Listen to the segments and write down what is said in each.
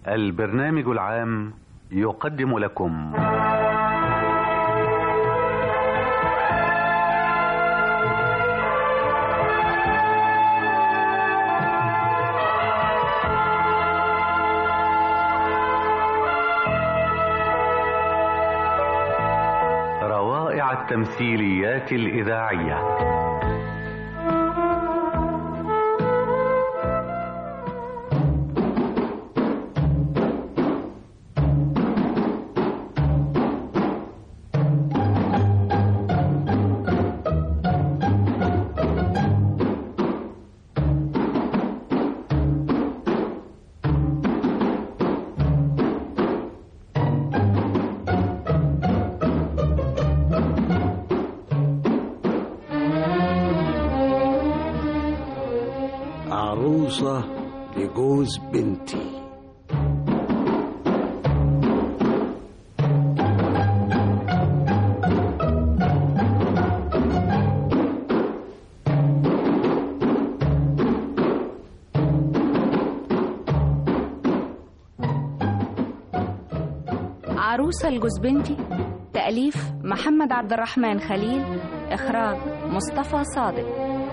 البرنامج العام يقدم لكم روائع التمثيليات الإذاعية عروسة لجوز بنتي عروسة لجوز بنتي تأليف محمد عبد الرحمن خليل إخراج مصطفى صادق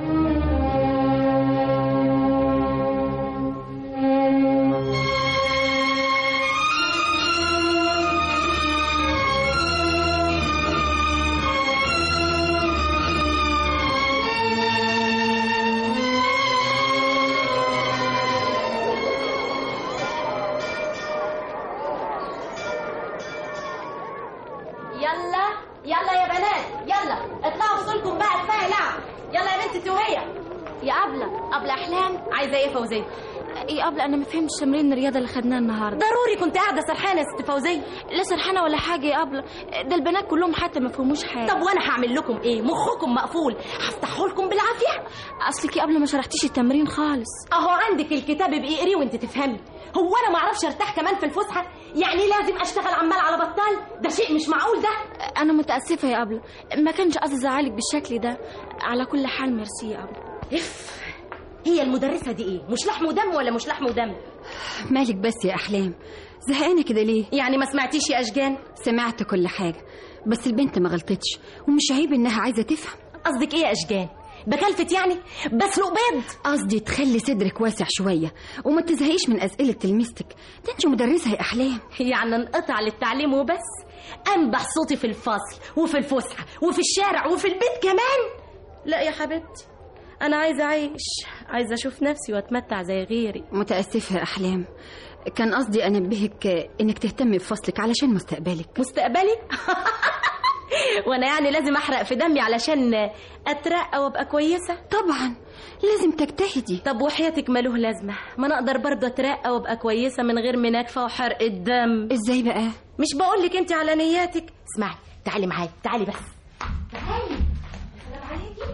يلا يلا يا بنات يلا اطلعوا فصولكم بقى كفايه لعب يلا يا بنت توهيه يا أبلة أبلة أحلام عايزة إيه فوزية؟ يا أبلة أنا ما فهمتش تمرين الرياضة اللي خدناه النهاردة ضروري كنت قاعدة سرحانة يا ست فوزية لا سرحانة ولا حاجة يا أبلة ده البنات كلهم حتى ما فهموش حاجة طب وأنا هعمل لكم إيه؟ مخكم مقفول هفتحه لكم بالعافية أصلك يا أبلة ما شرحتيش التمرين خالص أهو عندك الكتاب بيقريه وأنت تفهمي هو أنا ما أعرفش أرتاح كمان في الفسحة؟ يعني لازم أشتغل عمال على بطال؟ ده شيء مش معقول ده أنا متأسفة يا أبلة ما كانش قصدي أزعلك بالشكل ده على كل حال ميرسي يا أبلة إف هي المدرسة دي إيه؟ مش لحم ودم ولا مش لحم ودم؟ مالك بس يا أحلام زهقانة كده ليه؟ يعني ما سمعتيش يا أشجان؟ سمعت كل حاجة بس البنت ما غلطتش ومش عيب إنها عايزة تفهم قصدك إيه يا أشجان؟ بكلفت يعني؟ بسلق بيض؟ قصدي تخلي صدرك واسع شوية وما تزهقيش من أسئلة تلميذتك ده انت مدرسة يا أحلام يعني انقطع للتعليم وبس أنبح صوتي في الفصل وفي الفسحة وفي الشارع وفي البيت كمان لا يا حبيبتي أنا عايزة أعيش عايزة أشوف نفسي وأتمتع زي غيري متأسفة يا أحلام كان قصدي أنبهك إنك تهتمي بفصلك علشان مستقبلك مستقبلي وانا يعني لازم احرق في دمي علشان اترقى وابقى كويسه طبعا لازم تجتهدي طب وحياتك ماله لازمه ما انا اقدر برضه اترقى وابقى كويسه من غير مناكفه وحرق الدم ازاي بقى مش بقول لك انت على نياتك اسمعي تعالي معايا تعالي بس تعالي السلام عليكي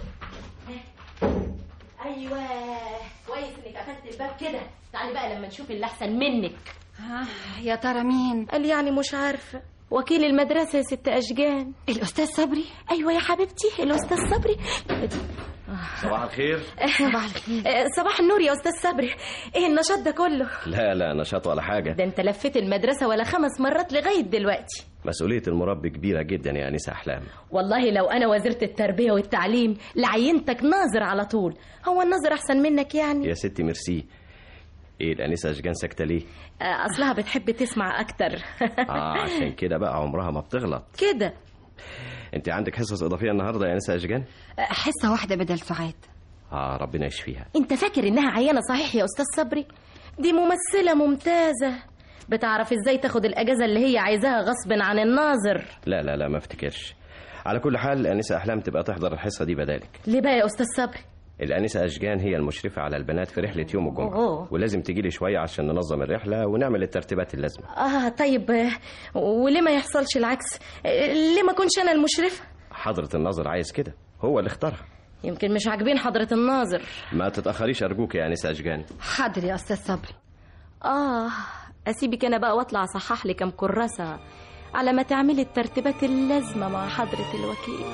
ايوه كويس انك قفلت الباب كده تعالي بقى لما نشوف اللي احسن منك آه يا ترى مين قال يعني مش عارفه وكيل المدرسة يا ست أشجان الأستاذ صبري أيوة يا حبيبتي الأستاذ صبري صباح الخير صباح الخير صباح النور يا أستاذ صبري إيه النشاط ده كله لا لا نشاط ولا حاجة ده أنت لفيت المدرسة ولا خمس مرات لغاية دلوقتي مسؤولية المربي كبيرة جدا يا أنسة أحلام والله لو أنا وزيرة التربية والتعليم لعينتك ناظر على طول هو الناظر أحسن منك يعني يا ستي ميرسي ايه الانسه اشجان ساكته ليه آه، أصلها بتحب تسمع أكتر اه عشان كده بقى عمرها ما بتغلط كده انت عندك حصص اضافيه النهارده يا انسه اشجان حصة واحدة بدل سعاد اه ربنا يشفيها أنت فاكر إنها عيانة صحيح يا أستاذ صبري دي ممثلة ممتازة بتعرف إزاي تاخد الأجازة اللي هي عايزاها غصب عن الناظر لا لا لا ما افتكرش على كل حال الانسه احلام تبقى تحضر الحصه دي بدالك ليه بقى يا أستاذ صبري الانسه اشجان هي المشرفه على البنات في رحله يوم الجمعه أوه. ولازم تجي لي شويه عشان ننظم الرحله ونعمل الترتيبات اللازمه آه طيب آه، وليه ما يحصلش العكس آه، ليه ما أكونش أنا المشرفة حضره الناظر عايز كده هو اللي اختارها يمكن مش عاجبين حضرة الناظر ما تتاخريش ارجوك يا انسه اشجان حاضر يا أستاذ صبري آه أسيبك أنا بقى وأطلع أصحح لي كام كراسة على ما تعملي الترتيبات اللازمة مع حضرة الوكيل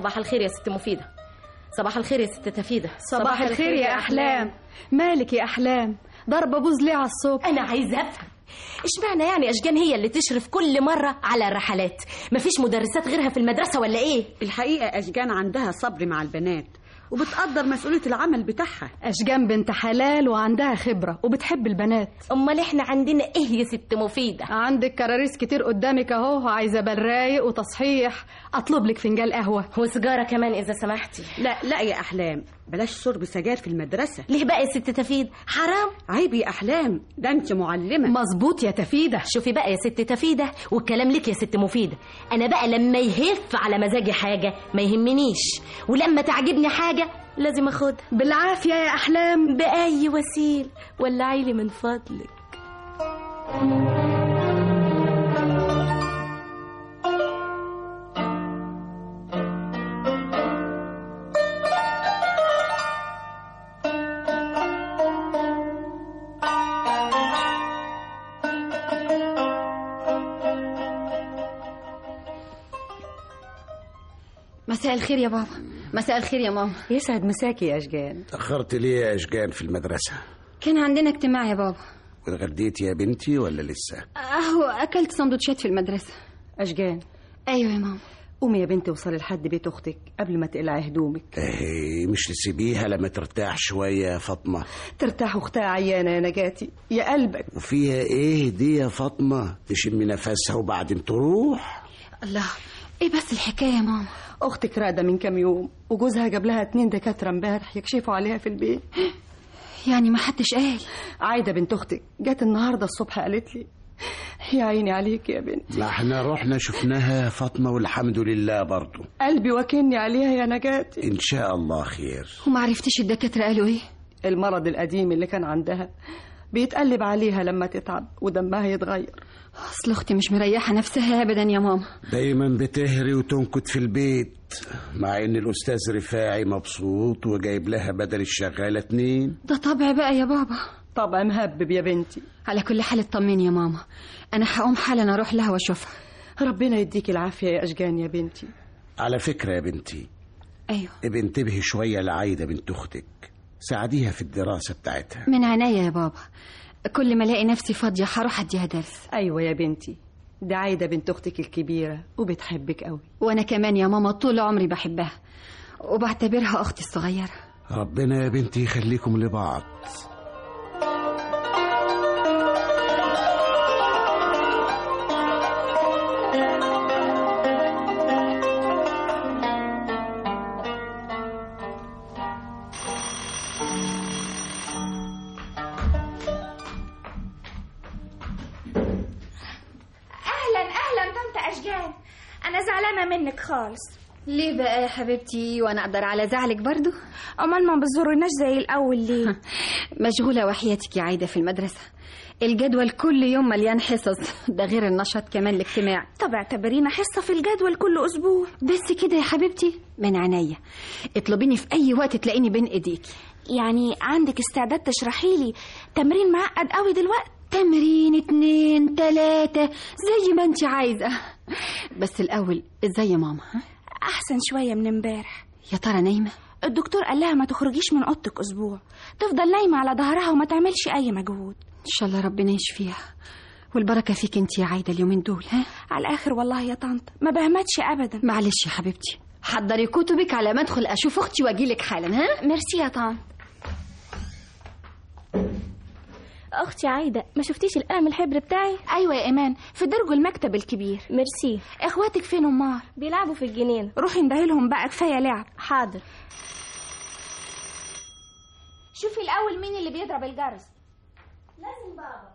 صباح الخير يا ست مفيدة صباح الخير يا ست تفيدة صباح الخير يا أحلام مالك يا أحلام ضربة بوز ليه على الصبح أنا عايزة أفهم اشمعنى يعني أشجان هي اللي تشرف كل مرة على الرحلات مفيش مدرسات غيرها في المدرسة ولا إيه الحقيقة أشجان عندها صبر مع البنات وبتقدر مسؤولية العمل بتاعها أشجان بنت حلال وعندها خبرة وبتحب البنات أمال إحنا عندنا إيه يا ست مفيدة عندك كراريس كتير قدامك أهو عايزة بالرايق وتصحيح أطلب لك فنجان قهوة وسجارة كمان إذا سمحتي لا لا يا أحلام بلاش شرب سجاير في المدرسة ليه بقى يا ست تفيد حرام عيب يا أحلام ده أنت معلمة مظبوط يا تفيدة شوفي بقى يا ست تفيدة والكلام لك يا ست مفيدة أنا بقى لما يهف على مزاجي حاجة ما يهمنيش ولما تعجبني حاجة لازم أخدها بالعافية يا أحلام بأي وسيل ولعي لي من فضلك مساء الخير يا بابا مساء الخير يا ماما يسعد مساكي يا أشجان تأخرت ليه يا أشجان في المدرسة كان عندنا اجتماع يا بابا اتغديت يا بنتي ولا لسه اهو اكلت سندوتشات في المدرسة أشجان ايوه يا ماما قومي يا بنتي وصلي لحد بيت أختك قبل ما تقلعي هدومك ايه مش تسيبيها لما ترتاح شوية يا فاطمة ترتاح أختها عيانة يا نجاتي يا قلبك وفيها ايه دي يا فاطمة تشمي نفسها وبعدين تروح الله ايه بس الحكاية يا ماما أختك راقدة من كام يوم وجوزها جاب لها اتنين دكاترة امبارح يكشفوا عليها في البيت يعني ما حدش قال عايدة بنت أختك جت النهاردة الصبح قالت لي يا عيني عليك يا بنت ما احنا رحنا شفناها يا فاطمة والحمد لله برضو قلبي وكني عليها يا نجاتي ان شاء الله خير وما عرفتش الدكاترة قالوا ايه المرض القديم اللي كان عندها بيتقلب عليها لما تتعب ودمها يتغير اصل اختي مش مريحة نفسها ابدا يا ماما دايما بتهري وتنكت في البيت مع ان الاستاذ رفاعي مبسوط وجايب لها بدل الشغالة اتنين ده طبع بقى يا بابا طبع مهبب يا بنتي على كل حال اطمني يا ماما انا هقوم حالا اروح لها واشوفها ربنا يديك العافية يا أشجان يا بنتي على فكرة يا بنتي ايوه ابقي انتبهي شوية لعايدة بنت اختك ساعديها في الدراسة بتاعتها من عينيا يا بابا كل ما الاقي نفسي فاضية هروح اديها درس أيوة يا بنتي ده عايدة بنت أختك الكبيرة وبتحبك قوي وانا كمان يا ماما طول عمري بحبها وبعتبرها اختي الصغيرة ربنا يا بنتي يخليكم لبعض اهلا اهلا طنط اشجان انا زعلانه منك خالص ليه بقى يا حبيبتي وانا اقدر على زعلك برضو امال ما بتزورناش زي الاول ليه مشغولة وحياتك يا عايدة في المدرسة الجدول كل يوم مليان حصص ده غير النشاط كمان الاجتماعي طب اعتبرينا حصه في الجدول كل اسبوع بس كده يا حبيبتي من عينيا اطلبيني في اي وقت تلاقيني بين ايديكي يعني عندك استعداد تشرحي لي تمرين معقد قوي دلوقتي تمرين اتنين تلاتة زي ما انت عايزة بس الأول ازاي يا ماما ها؟ احسن شويه من امبارح يا ترى نايمة الدكتور قال لها ما تخرجيش من اوضتك اسبوع تفضل نايمه على ظهرها وما تعملش اي مجهود ان شاء الله ربنا يشفيها والبركة فيك انت يا عايدة اليومين دول ها على الاخر والله يا طنط ما بهمتش ابدا معلش يا حبيبتي حضري كتبك على ما ادخل اشوف اختي واجيلك حالا ها ميرسي يا طنط أختي عايدة ما شفتيش القلم الحبر بتاعي ايوه يا ايمان في درج المكتب الكبير ميرسي اخواتك فين امال بيلعبوا في الجنينة روحي اندهيلهم بقى كفايه لعب حاضر شوفي الاول مين اللي بيضرب الجرس لازم بابا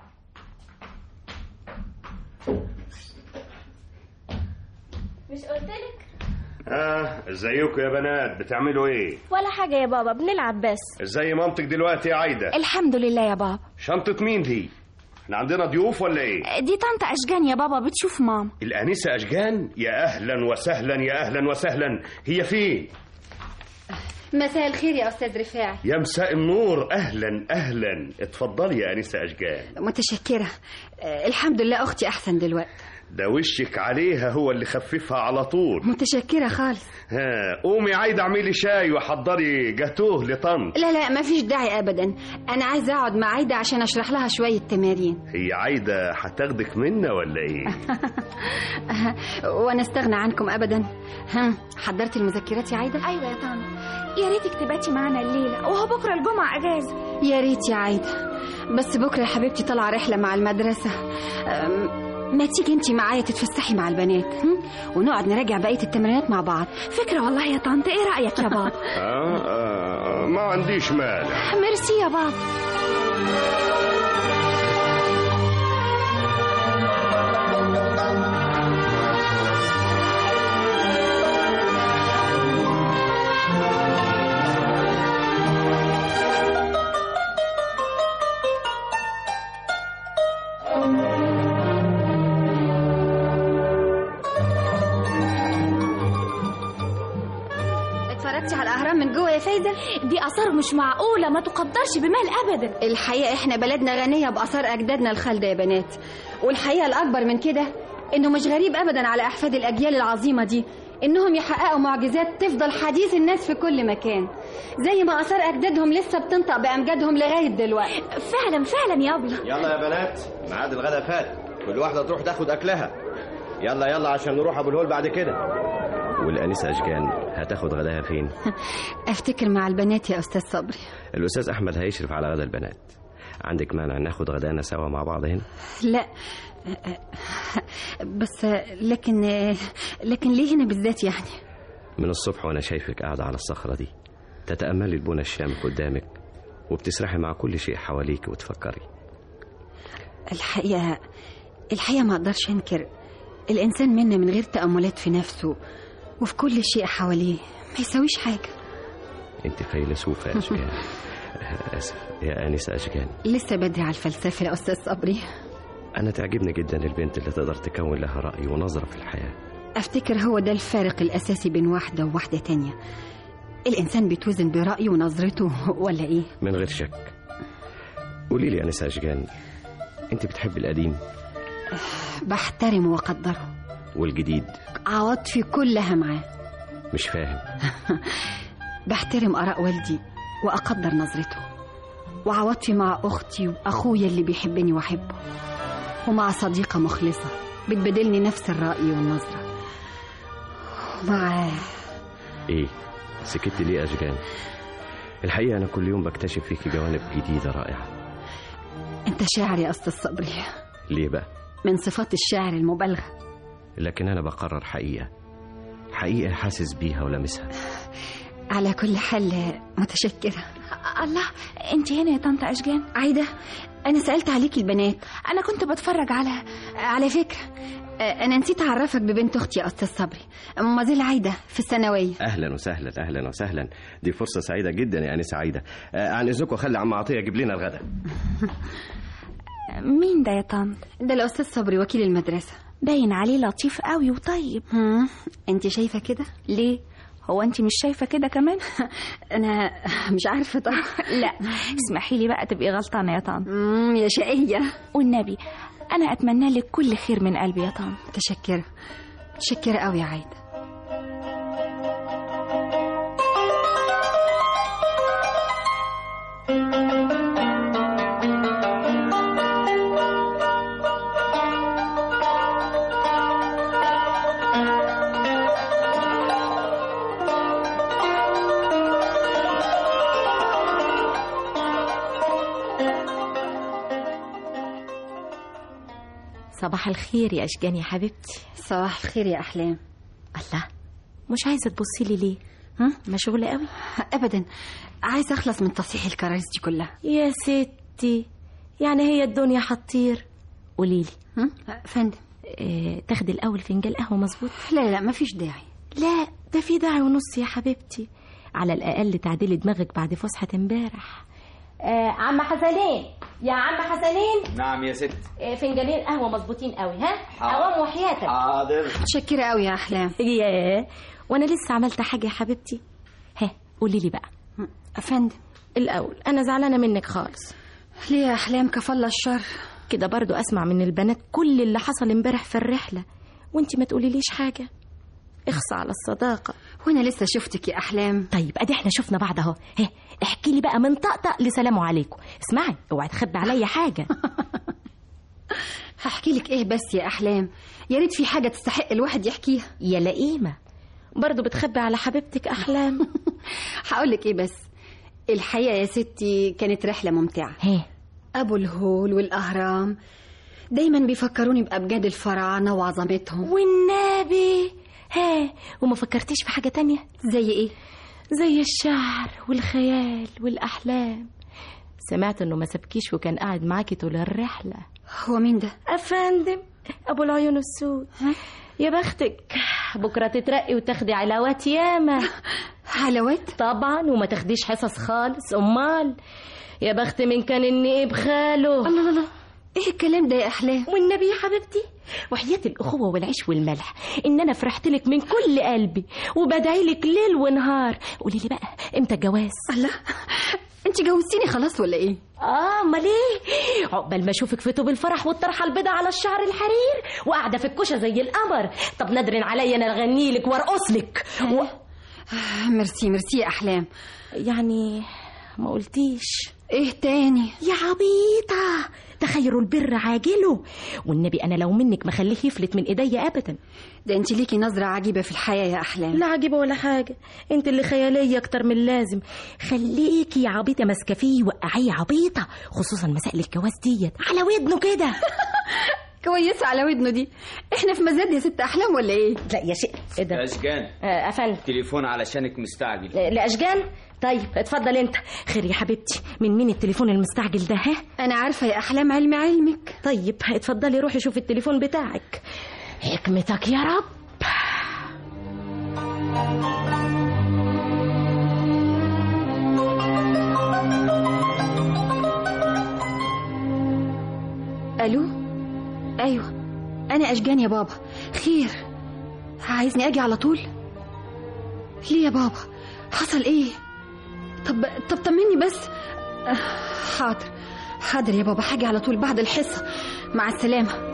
مش قلتلك اه ازيكم يا بنات بتعملوا ايه ولا حاجة يا بابا بنلعب بس ازاي مامتك دلوقتي يا عايده الحمد لله يا بابا شنطه مين دي احنا عندنا ضيوف ولا ايه دي طنط اشجان يا بابا بتشوف ماما الانسه اشجان يا اهلا وسهلا يا اهلا وسهلا هي فين مساء الخير يا استاذ رفاعي يا مساء النور اهلا اهلا اتفضلي يا انسه اشجان متشكرة آه، الحمد لله اختي احسن دلوقتي ده وشك عليها هو اللي خففها على طول متشكرة خالص ها قومي عايدة اعملي شاي وحضري جاتوه لطنط لا لا ما فيش داعي أبدا أنا عايزة أقعد مع عايدة عشان أشرح لها شوية تمارين هي عايدة هتاخدك منا ولا ايه وأنا استغنى عنكم أبدا هم حضرت المذكرات يا عايدة ايوه يا طنط يا ريتك تباتي معانا الليله وهو بكره الجمعه اجازه يا ريت يا عايدة بس بكرة يا حبيبتي طالعة رحلة مع المدرسة أم، ما تيجي انتي معايا تتفسحي مع البنات هم؟ ونقعد نراجع بقية التمرينات مع بعض فكره والله يا طنط ايه رايك يا بابا آه, آه ما عنديش مانع ميرسي يا بابا اتفرجتي على الأهرام من جوه يا فايدة دي اثار مش معقوله ما تقدرش بمال ابدا الحقيقة احنا بلدنا غنية بآثار أجدادنا الخالدة يا بنات والحقيقة الأكبر من كده إنه مش غريب أبدا على أحفاد الأجيال العظيمة دي إنهم يحققوا معجزات تفضل حديث الناس في كل مكان زي ما آثار أجدادهم لسه بتنطق بأمجادهم لغاية دلوقتي فعلا فعلا يا ابله يلا يا بنات ميعاد الغدا فات كل واحدة تروح تاخد أكلها يلا يلا عشان نروح أبو الهول بعد كده والأنسة أشجان هتاخد غداها فين؟ أفتكر مع البنات يا أستاذ صبري الأستاذ أحمد هيشرف على غدا البنات عندك مانع ناخد غدانا سوا مع بعض هنا؟ لا بس لكن لكن ليه هنا بالذات يعني من الصبح وأنا شايفك قاعدة على الصخرة دي تتأملي البنى الشامخ قدامك وبتسرحي مع كل شيء حواليك وتفكري الحقيقة الحقيقة ما أقدرش أنكر الإنسان منا من غير تأملات في نفسه وفي كل شيء حواليه ما يساويش حاجة أنت فيلسوفة يا أشجان آسف يا آنسة أشجان لسه بدري على الفلسفة يا أستاذ صبري أنا تعجبني جدا البنت اللي تقدر تكون لها رأي ونظرة في الحياة أفتكر هو ده الفارق الأساسي بين واحدة وواحدة تانية الإنسان بيتوزن برأيه ونظرته ولا إيه؟ من غير شك قولي لي يا أنسة أشجان أنت بتحب القديم بحترمه وأقدره والجديد عواطفي كلها معاه مش فاهم بحترم آراء والدي وأقدر نظرته وعواطفي مع أختي وأخويا اللي بيحبني وأحبه ومع صديقة مخلصة بتبادلني نفس الرأي والنظرة ومع إيه سكت ليه يا أشجان الحقيقة أنا كل يوم بكتشف فيك جوانب جديدة رائعة أنت شاعر يا أستاذ صبري ليه بقى من صفات الشاعر المبالغة لكن أنا بقرر حقيقة حقيقة حاسس بيها ولامسها على كل حال متشكرة الله انت هنا يا طنط اشجان عايدة أنا سألت عليك البنات انا كنت بتفرج على على فكرة أنا نسيت أعرفك ببنت أختي يا أستاذ صبري مازيل عايدة في الثانوية أهلا وسهلا أهلا وسهلا دي فرصة سعيدة جدا يا أنسة عايدة آه، عن إذنكم خلي عم عطية يجيب لنا الغداء مين ده يا طنط ده الأستاذ صبري وكيل المدرسة باين عليه لطيف قوي وطيب هم؟ أنت شايفة كده؟ ليه هو انت مش شايفه كده كمان أنا مش عارفة طبعا لا اسمحي لي بقى تبقي غلطانه يا طنط مم، يا شقية والنبي انا اتمنى لك كل خير من قلبي يا طنط متشكرة متشكرة قوي يا عايدة صباح الخير يا أشجان يا حبيبتي صباح الخير يا أحلام الله مش عايزة تبصي لي ليه هم؟ مشغولة قوي أبدا عايزة أخلص من تصحيح الكراريس دي كلها يا ستي يعني هي الدنيا هتطير قولي لي هم؟ فندم اه تاخدي الأول فنجان قهوة مظبوط لا لا مفيش داعي لا ده في داعي ونص يا حبيبتي على الأقل تعدلي دماغك بعد فسحة امبارح آه عم حسنين يا عم حسنين نعم يا ست آه فنجانين قهوة مظبوطين قوي ها حاضر. قوام وحياتك حاضر متشكرة قوي يا أحلام ياه وانا لسه عملت حاجة يا حبيبتي ها قولي لي بقى فندم الأول أنا زعلانة منك خالص ليه يا أحلام كفالة الشر كده برضو اسمع من البنات كل اللي حصل امبارح في الرحله وانت ما تقوليليش حاجه اخصى على الصداقه وانا لسه شفتك يا احلام طيب ادي احنا شفنا بعض اهو ها احكي لي بقى من طقطق لسلام عليكم اسمعي اوعي تخبي عليا حاجه هحكي لك ايه بس يا احلام يا ريت في حاجه تستحق الواحد يحكيها يا لئيمه برضو بتخبي على حبيبتك احلام هقول لك ايه بس الحقيقه يا ستي كانت رحله ممتعه هي ابو الهول والاهرام دايما بيفكروني بابجاد الفراعنه وعظمتهم والنبي ها وما فكرتيش في حاجه تانية زي ايه زي الشعر والخيال والاحلام سمعت انه ما سابكيش وكان قاعد معاكي طول الرحله هو مين ده افندم ابو العيون السود يا بختك بكره تترقي وتاخدي علاوات ياما حلوات طبعا وما تاخديش حصص خالص امال يا بخت من كان النقيب خاله الله الله ايه الكلام ده يا احلام والنبي يا حبيبتي وحياة الأخوة والعيش والملح إن أنا فرحت لك من كل قلبي وبدعي لك ليل ونهار قولي لي بقى إمتى الجواز الله انت جوزتيني خلاص ولا ايه اه امال ايه عقبال ما اشوفك في طوب الفرح والطرحه البيضاء على الشعر الحرير وقاعده في الكوشه زي القمر طب نادرن عليا انا اغني لك وارقص لك و... ميرسي ميرسي يا احلام يعني ما قلتيش ايه تاني يا عبيطه تخير البر عاجله والنبي انا لو منك ما خليه يفلت من ايديا ابدا ده انت ليكي نظره عجيبه في الحياه يا احلام لا عجيبه ولا حاجه انت اللي خياليه اكتر من اللازم خليكي يا عبيطه ماسكه فيه وقعيه عبيطه خصوصا مسائل الجواز ديت على ودنه كده كويسه على ودنه دي احنا في مزاد يا ست احلام ولا ايه لا يا شيء ايه ده أشجان آه، افندم تليفون علشانك مستعجل آه، لاشجان طيب اتفضل انت خير يا حبيبتي من مين التليفون المستعجل ده ها انا عارفه يا احلام علم علمك طيب اتفضلي روحي شوفي التليفون بتاعك حكمتك يا رب الو ايوه انا اشجان يا بابا خير عايزني اجي على طول ليه يا بابا حصل ايه طب طب طمني بس آه، حاضر حاضر يا بابا حاجة على طول بعد الحصة مع السلامة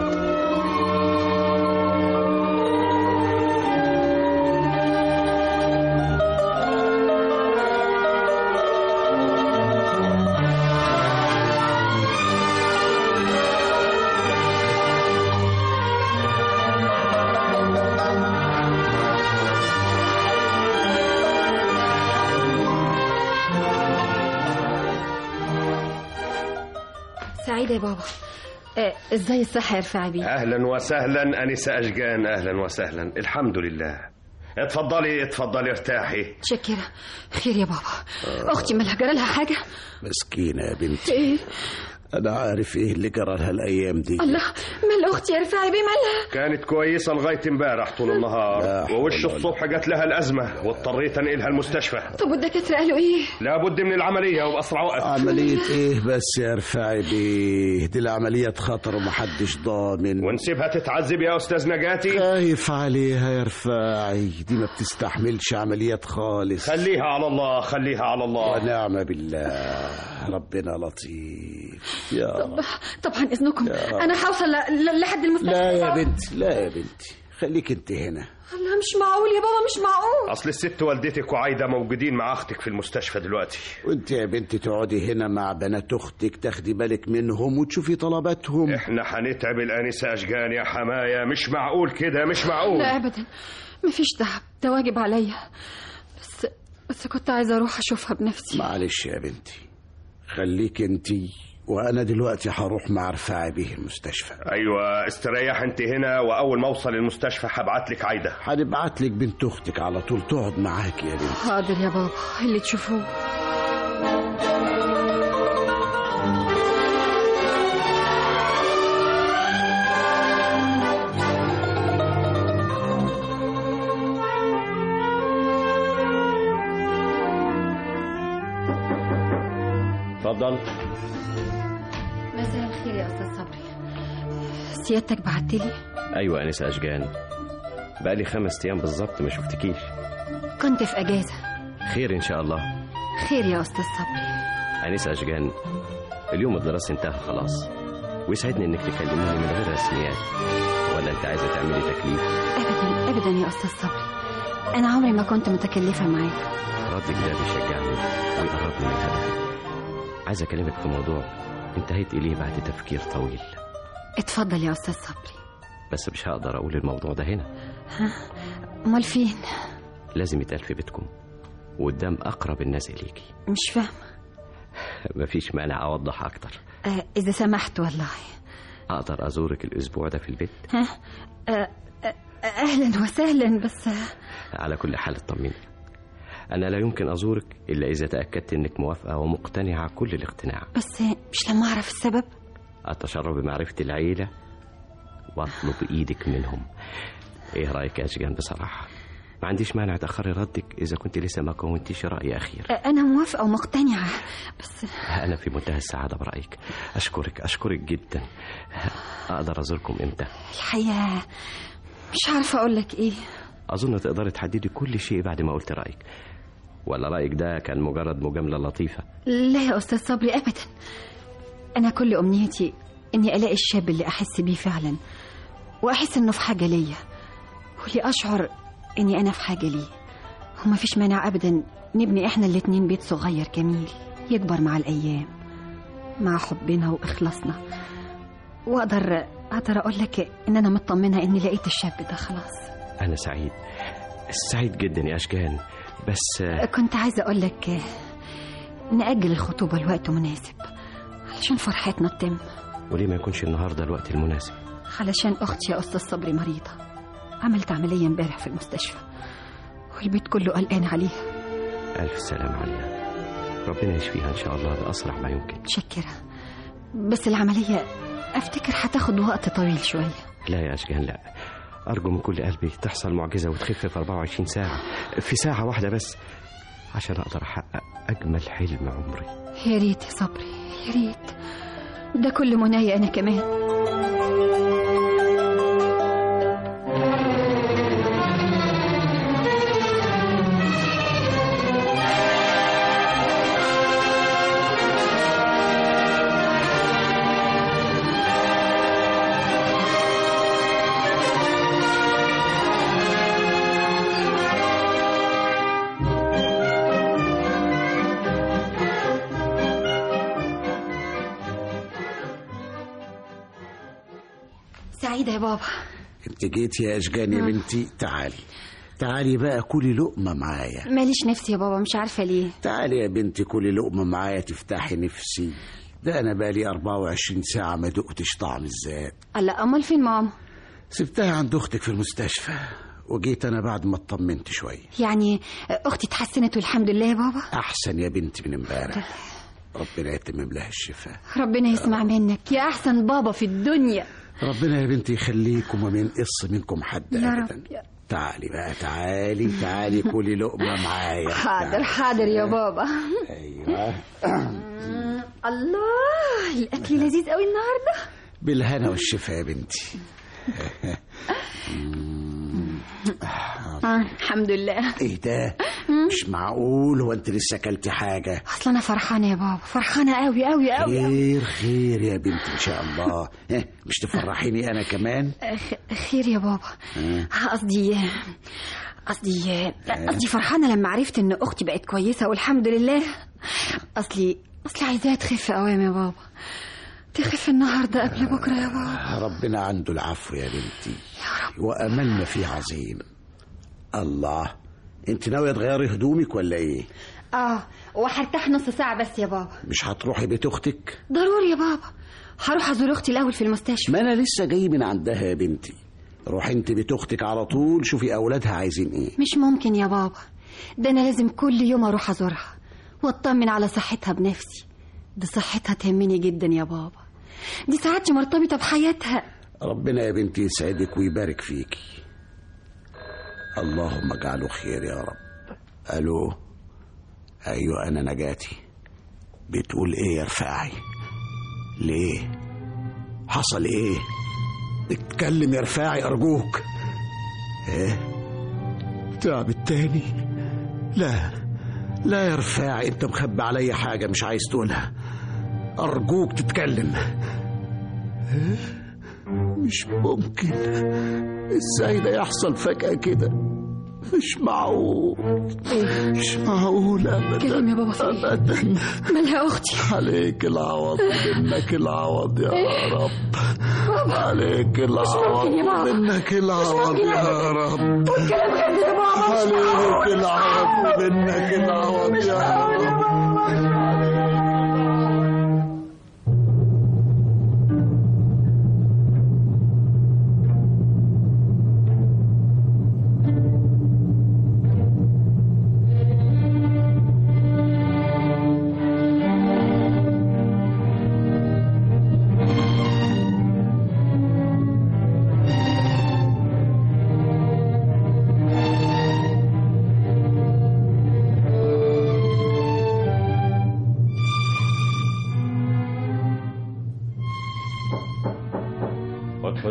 سعيدة يا بابا آه، ازاي الصحة يا رفاعي بيه اهلا وسهلا انسه اشجان اهلا وسهلا الحمد لله اتفضلي اتفضلي ارتاحي متشكرة خير يا بابا اختي مالها جرى لها حاجة مسكينة يا بنتي ايه أنا عارف إيه اللي جرى لها الأيام دي الله مال اختي يا رفاعي بيه مالها كانت كويسة لغاية امبارح طول النهار لا حول ووش ولا الصبح جات لها الأزمة واضطريت أنقلها المستشفى طب والدكاترة قالوا ايه لابد من العملية وبأسرع وقت عملية إيه بس يا رفاعي بيه دي العمليات خطر ومحدش ضامن ونسيبها تتعذب يا أستاذ نجاتي خايف عليها يا رفاعي دي ما بتستحملش عمليات خالص خليها على الله خليها على الله ونعم بالله ربنا لطيف يا رب طب عن اذنكم انا هوصل ل- ل- لحد المستشفى لا يا بسرعة. بنتي لا يا بنتي خليك انت هنا الله مش معقول يا بابا مش معقول أصل الست والدتك وعايدة موجودين مع أختك في المستشفى دلوقتي وانت يا بنتي تقعدي هنا مع بنات اختك تاخدي بالك منهم وتشوفي طلباتهم احنا هنتعب الآنسة أشجان يا حماية مش معقول كده مش معقول لا ابدا مفيش تعب ده واجب عليا بس بس كنت عايزه اروح اشوفها بنفسي معلش يا بنتي خليك انت وانا دلوقتي هروح مع رفاعي بيه المستشفى أيوة استريح أنت هنا وأول ما أوصل المستشفى هبعت لك عايدة هنبعت لك بنت اختك على طول تقعد معاك يا بنتي حاضر يا بابا اللي تشوفوه اتفضل مساء الخير يا استاذ صبري سيادتك بعتلي ايوه انسه اشجان بقالي خمس ايام بالظبط ما شفتكيش كنت في اجازه خير ان شاء الله خير يا استاذ صبري انسه اشجان اليوم الدراسي انتهى خلاص ويسعدني انك تكلميني من غير رسميات ولا انت عايزه تعملي تكليف ابدا ابدا يا استاذ صبري انا عمري ما كنت متكلفه معاك ردك ده بيشجعني ويقربني من هدفي عايز اكلمك في موضوع انتهيت اليه بعد تفكير طويل اتفضل يا استاذ صبري بس مش هقدر اقول الموضوع ده هنا ها امال فين لازم يتقال في بيتكم وقدام اقرب الناس اليكي مش فاهمه مفيش مانع اوضح اكتر آه اذا سمحت والله اقدر ازورك الاسبوع ده في البيت ها آه آه اهلا وسهلا بس على كل حال اطمني انا لا يمكن ازورك الا اذا تاكدت انك موافقه ومقتنعه كل الاقتناع بس مش لما اعرف السبب اتشرف بمعرفه العيله واطلب ايدك منهم ايه رايك يا اشجان بصراحه ما عنديش مانع تاخري ردك اذا كنت لسه ما كونتيش راي اخير آه انا موافقه ومقتنعه بس انا في منتهى السعاده برايك اشكرك اشكرك جدا اقدر ازوركم امتى الحقيقه مش عارفه اقول لك ايه اظن تقدري تحددي كل شيء بعد ما قلت رايك ولا رايك ده كان مجرد مجامله لطيفه لا يا استاذ صبري ابدا انا كل امنيتي اني الاقي الشاب اللي احس بيه فعلا واحس انه في حاجه ليا واللي اشعر اني انا في حاجه ليه وما فيش مانع ابدا نبني احنا الاتنين بيت صغير جميل يكبر مع الايام مع حبنا واخلاصنا واقدر اقدر اقول لك ان انا مطمنه اني لقيت الشاب ده خلاص انا سعيد سعيد جدا يا اشجان بس كنت عايزه اقول لك ناجل الخطوبه لوقت مناسب علشان فرحتنا تتم وليه ما يكونش النهارده الوقت المناسب علشان اختي يا استاذ صبري مريضه عملت عمليه امبارح في المستشفى والبيت كله قلقان عليها الف سلام عليها ربنا يشفيها ان شاء الله باسرع ما يمكن متشكره بس العمليه افتكر هتاخد وقت طويل شويه لا يا اشجان لا ارجو من كل قلبي تحصل معجزه وتخف في 24 ساعه في ساعه واحده بس عشان اقدر احقق اجمل حلم عمري يا ريت يا صبري يا ريت ده كل منايا انا كمان سعيده يا بابا انت جيت يا اشجان يا بنتي تعالي تعالي بقى كلي لقمه معايا ماليش نفسي يا بابا مش عارفه ليه تعالي يا بنتي كلي لقمه معايا تفتحي نفسي ده انا بقالي 24 ساعه ما دقتش طعم الزاد الله امال فين ماما سبتها عند اختك في المستشفى وجيت انا بعد ما اطمنت شويه يعني اختي اتحسنت والحمد لله يا بابا احسن يا بنتي من امبارح ربنا يتمم لها الشفاء ربنا يسمع منك يا احسن بابا في الدنيا ربنا يا بنتي يخليكم وما ينقص منكم حد يا ابدا رب يا تعالي بقى تعالي تعالي كلي لقمه معايا حاضر حاضر يا بابا ايوه الله الاكل لذيذ قوي النهارده بالهنا والشفا يا بنتي آه الحمد لله ايه ده مش معقول هو انت لسه اكلتي حاجه اصل انا فرحانه يا بابا فرحانه قوي قوي قوي خير خير يا بنتي ان شاء الله ها، مش تفرحيني انا كمان خير يا بابا ها؟ قصدي قصدي قصدي فرحانه لما عرفت ان اختي بقت كويسه والحمد لله اصلي اصلي عايزاها تخف قوام يا بابا تخف النهارده قبل بكره يا بابا ربنا عنده العفو يا بنتي واملنا فيه عظيم الله انت ناويه تغيري هدومك ولا ايه اه وهرتاح نص ساعه بس يا بابا مش هتروحي بيت اختك ضروري يا بابا هروح ازور اختي الاول في المستشفى ما انا لسه جاي من عندها يا بنتي روحي انت بيت اختك على طول شوفي اولادها عايزين ايه مش ممكن يا بابا ده انا لازم كل يوم اروح ازورها واطمن على صحتها بنفسي دي صحتها تهمني جدا يا بابا دي ساعات مرتبطه بحياتها ربنا يا بنتي يسعدك ويبارك فيكي اللهم اجعله خير يا رب الو ايوه انا نجاتي بتقول ايه يا رفاعي ليه حصل ايه اتكلم يا رفاعي ارجوك ايه تعب التاني لا لا يا رفاعي انت مخبي عليا حاجه مش عايز تقولها ارجوك تتكلم مش ممكن ازاي ده يحصل فجأة كده مش معقول مش معقول ابدا كلم يا بابا في إيه؟ ابدا مالها اختي عليك العوض منك العوض يا رب عليك العوض ممكن يا بابا. منك العوض ممكن يا رب والكلام غير يا بابا مش عليك العوض منك العوض يا رب ادخل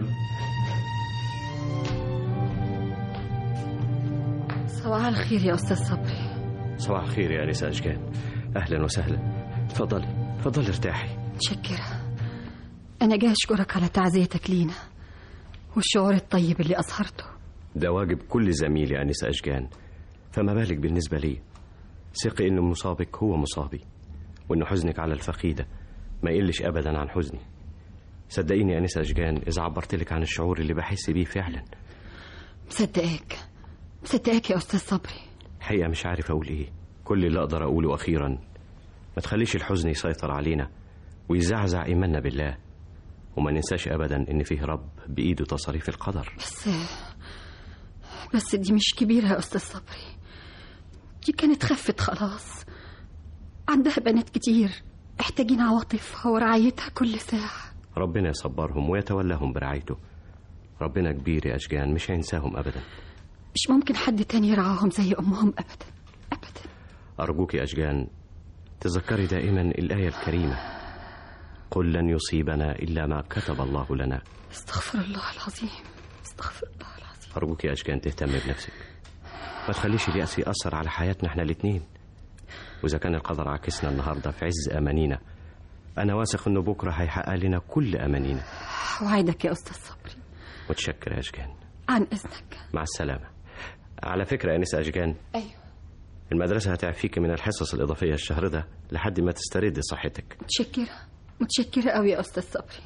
صباح الخير يا استاذ صبري صباح الخير يا انسه اشجان اهلا وسهلا تفضلي تفضلي ارتاحي متشكرة أنا جاي أشكرك على تعزيتك لينا والشعور الطيب اللي أظهرته ده واجب كل زميل يا انسه اشجان فما بالك بالنسبه لي ثقي ان مصابك هو مصابي وان حزنك على الفقيده ما يقلش ابدا عن حزني صدقيني يا انسه اشجان اذا عبرت لك عن الشعور اللي بحس بيه فعلا مصدقاك مصدقاك يا أستاذ صبري حقيقه مش عارف اقول ايه كل اللي اقدر اقوله اخيرا ما تخليش الحزن يسيطر علينا ويزعزع ايماننا بالله وما ننساش ابدا ان فيه رب بايده تصاريف القدر بس بس دي مش كبيرة يا أستاذ صبري دي كانت خفت خلاص عندها بنات كتير محتاجين عواطفها ورعايتها كل ساعة ربنا يصبرهم ويتولاهم برعايته ربنا كبير يا أشجان مش هينساهم أبدا مش ممكن حد تاني يرعاهم زي أمهم أبدا أرجوك يا أشجان تذكري دائما الآية الكريمة قل لن يصيبنا إلا ما كتب الله لنا استغفر الله العظيم استغفر الله العظيم أرجوك يا أشجان تهتم بنفسك ما تخليش اليأس يأثر على حياتنا احنا الاتنين وإذا كان القدر عاكسنا النهاردة في عز أمانينا أنا واثق إنه بكرة هيحقق لنا كل أمانينا وعدك يا أستاذ صبري متشكر يا أشجان عن إذنك مع السلامة على فكرة يا نساء أشجان أيوه المدرسة هتعفيك من الحصص الإضافية الشهر ده لحد ما تستردي صحتك متشكرة متشكرة قوي يا أستاذ صبري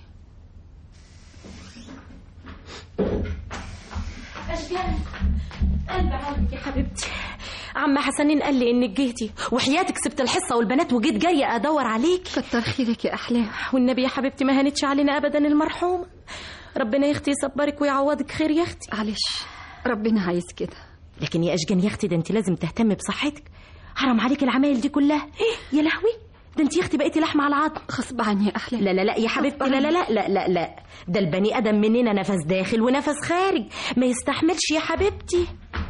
أشجان قلب عندك يا حبيبتي عم حسنين قال لي انك جيتي وحياتك سبت الحصه والبنات وجيت جايه ادور عليك كتر خيرك يا احلام والنبي يا حبيبتي ما هانتش علينا ابدا المرحومه ربنا يا اختي يصبرك ويعوضك خير يا اختي معلش ربنا عايز كده لكن يا اشجان يا اختي ده انت لازم تهتمي بصحتك حرام عليك العمايل دي كلها إيه يا لهوي ده انت يا اختي بقيتي لحمه على العظم غصب عني يا احلام لا لا لا يا حبيبتي لا لا لا لا لا لا ده البني ادم مننا نفس داخل ونفس خارج ما يستحملش يا حبيبتي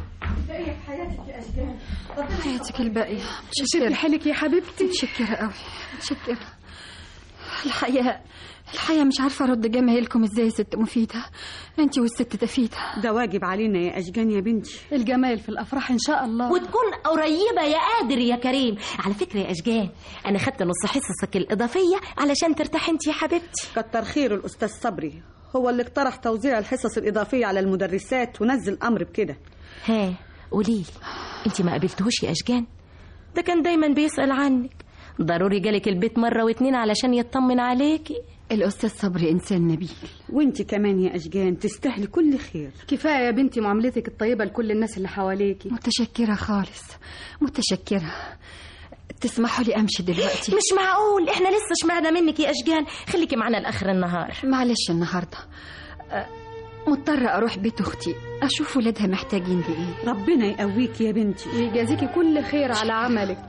حياتك الباقية شدي حيلك يا حبيبتي متشكرة قوي متشكرة الحقيقة الحقيقة مش عارفة أرد جمايلكم إزاي يا ست مفيدة أنت والست تفيدة ده واجب علينا يا أشجان يا بنتي الجمال في الأفراح إن شاء الله وتكون قريبة يا قادر يا كريم على فكرة يا أشجان أنا خدت نص حصصك الإضافية علشان ترتاحي أنت يا حبيبتي كتر خير الأستاذ صبري هو اللي اقترح توزيع الحصص الإضافية على المدرسات ونزل أمر بكده ها قوليلي أنت ما قابلتهوش يا أشجان ده كان دايما بيسأل عنك ضروري جالك البيت مرة واتنين علشان يطمن عليكي الأستاذ صبري إنسان نبيل وانت كمان يا أشجان تستاهلي كل خير كفاية يا بنتي معاملتك الطيبة لكل الناس اللي حواليكي متشكرة خالص متشكرة تسمحوا لي أمشي دلوقتي مش معقول احنا لسه شمعنا منك يا أشجان خليكي معانا لآخر النهار معلش النهاردة أه، مضطرة أروح بيت أختي أشوف ولادها محتاجين لإيه ربنا يقويك يا بنتي ويجازيكي كل خير على عملك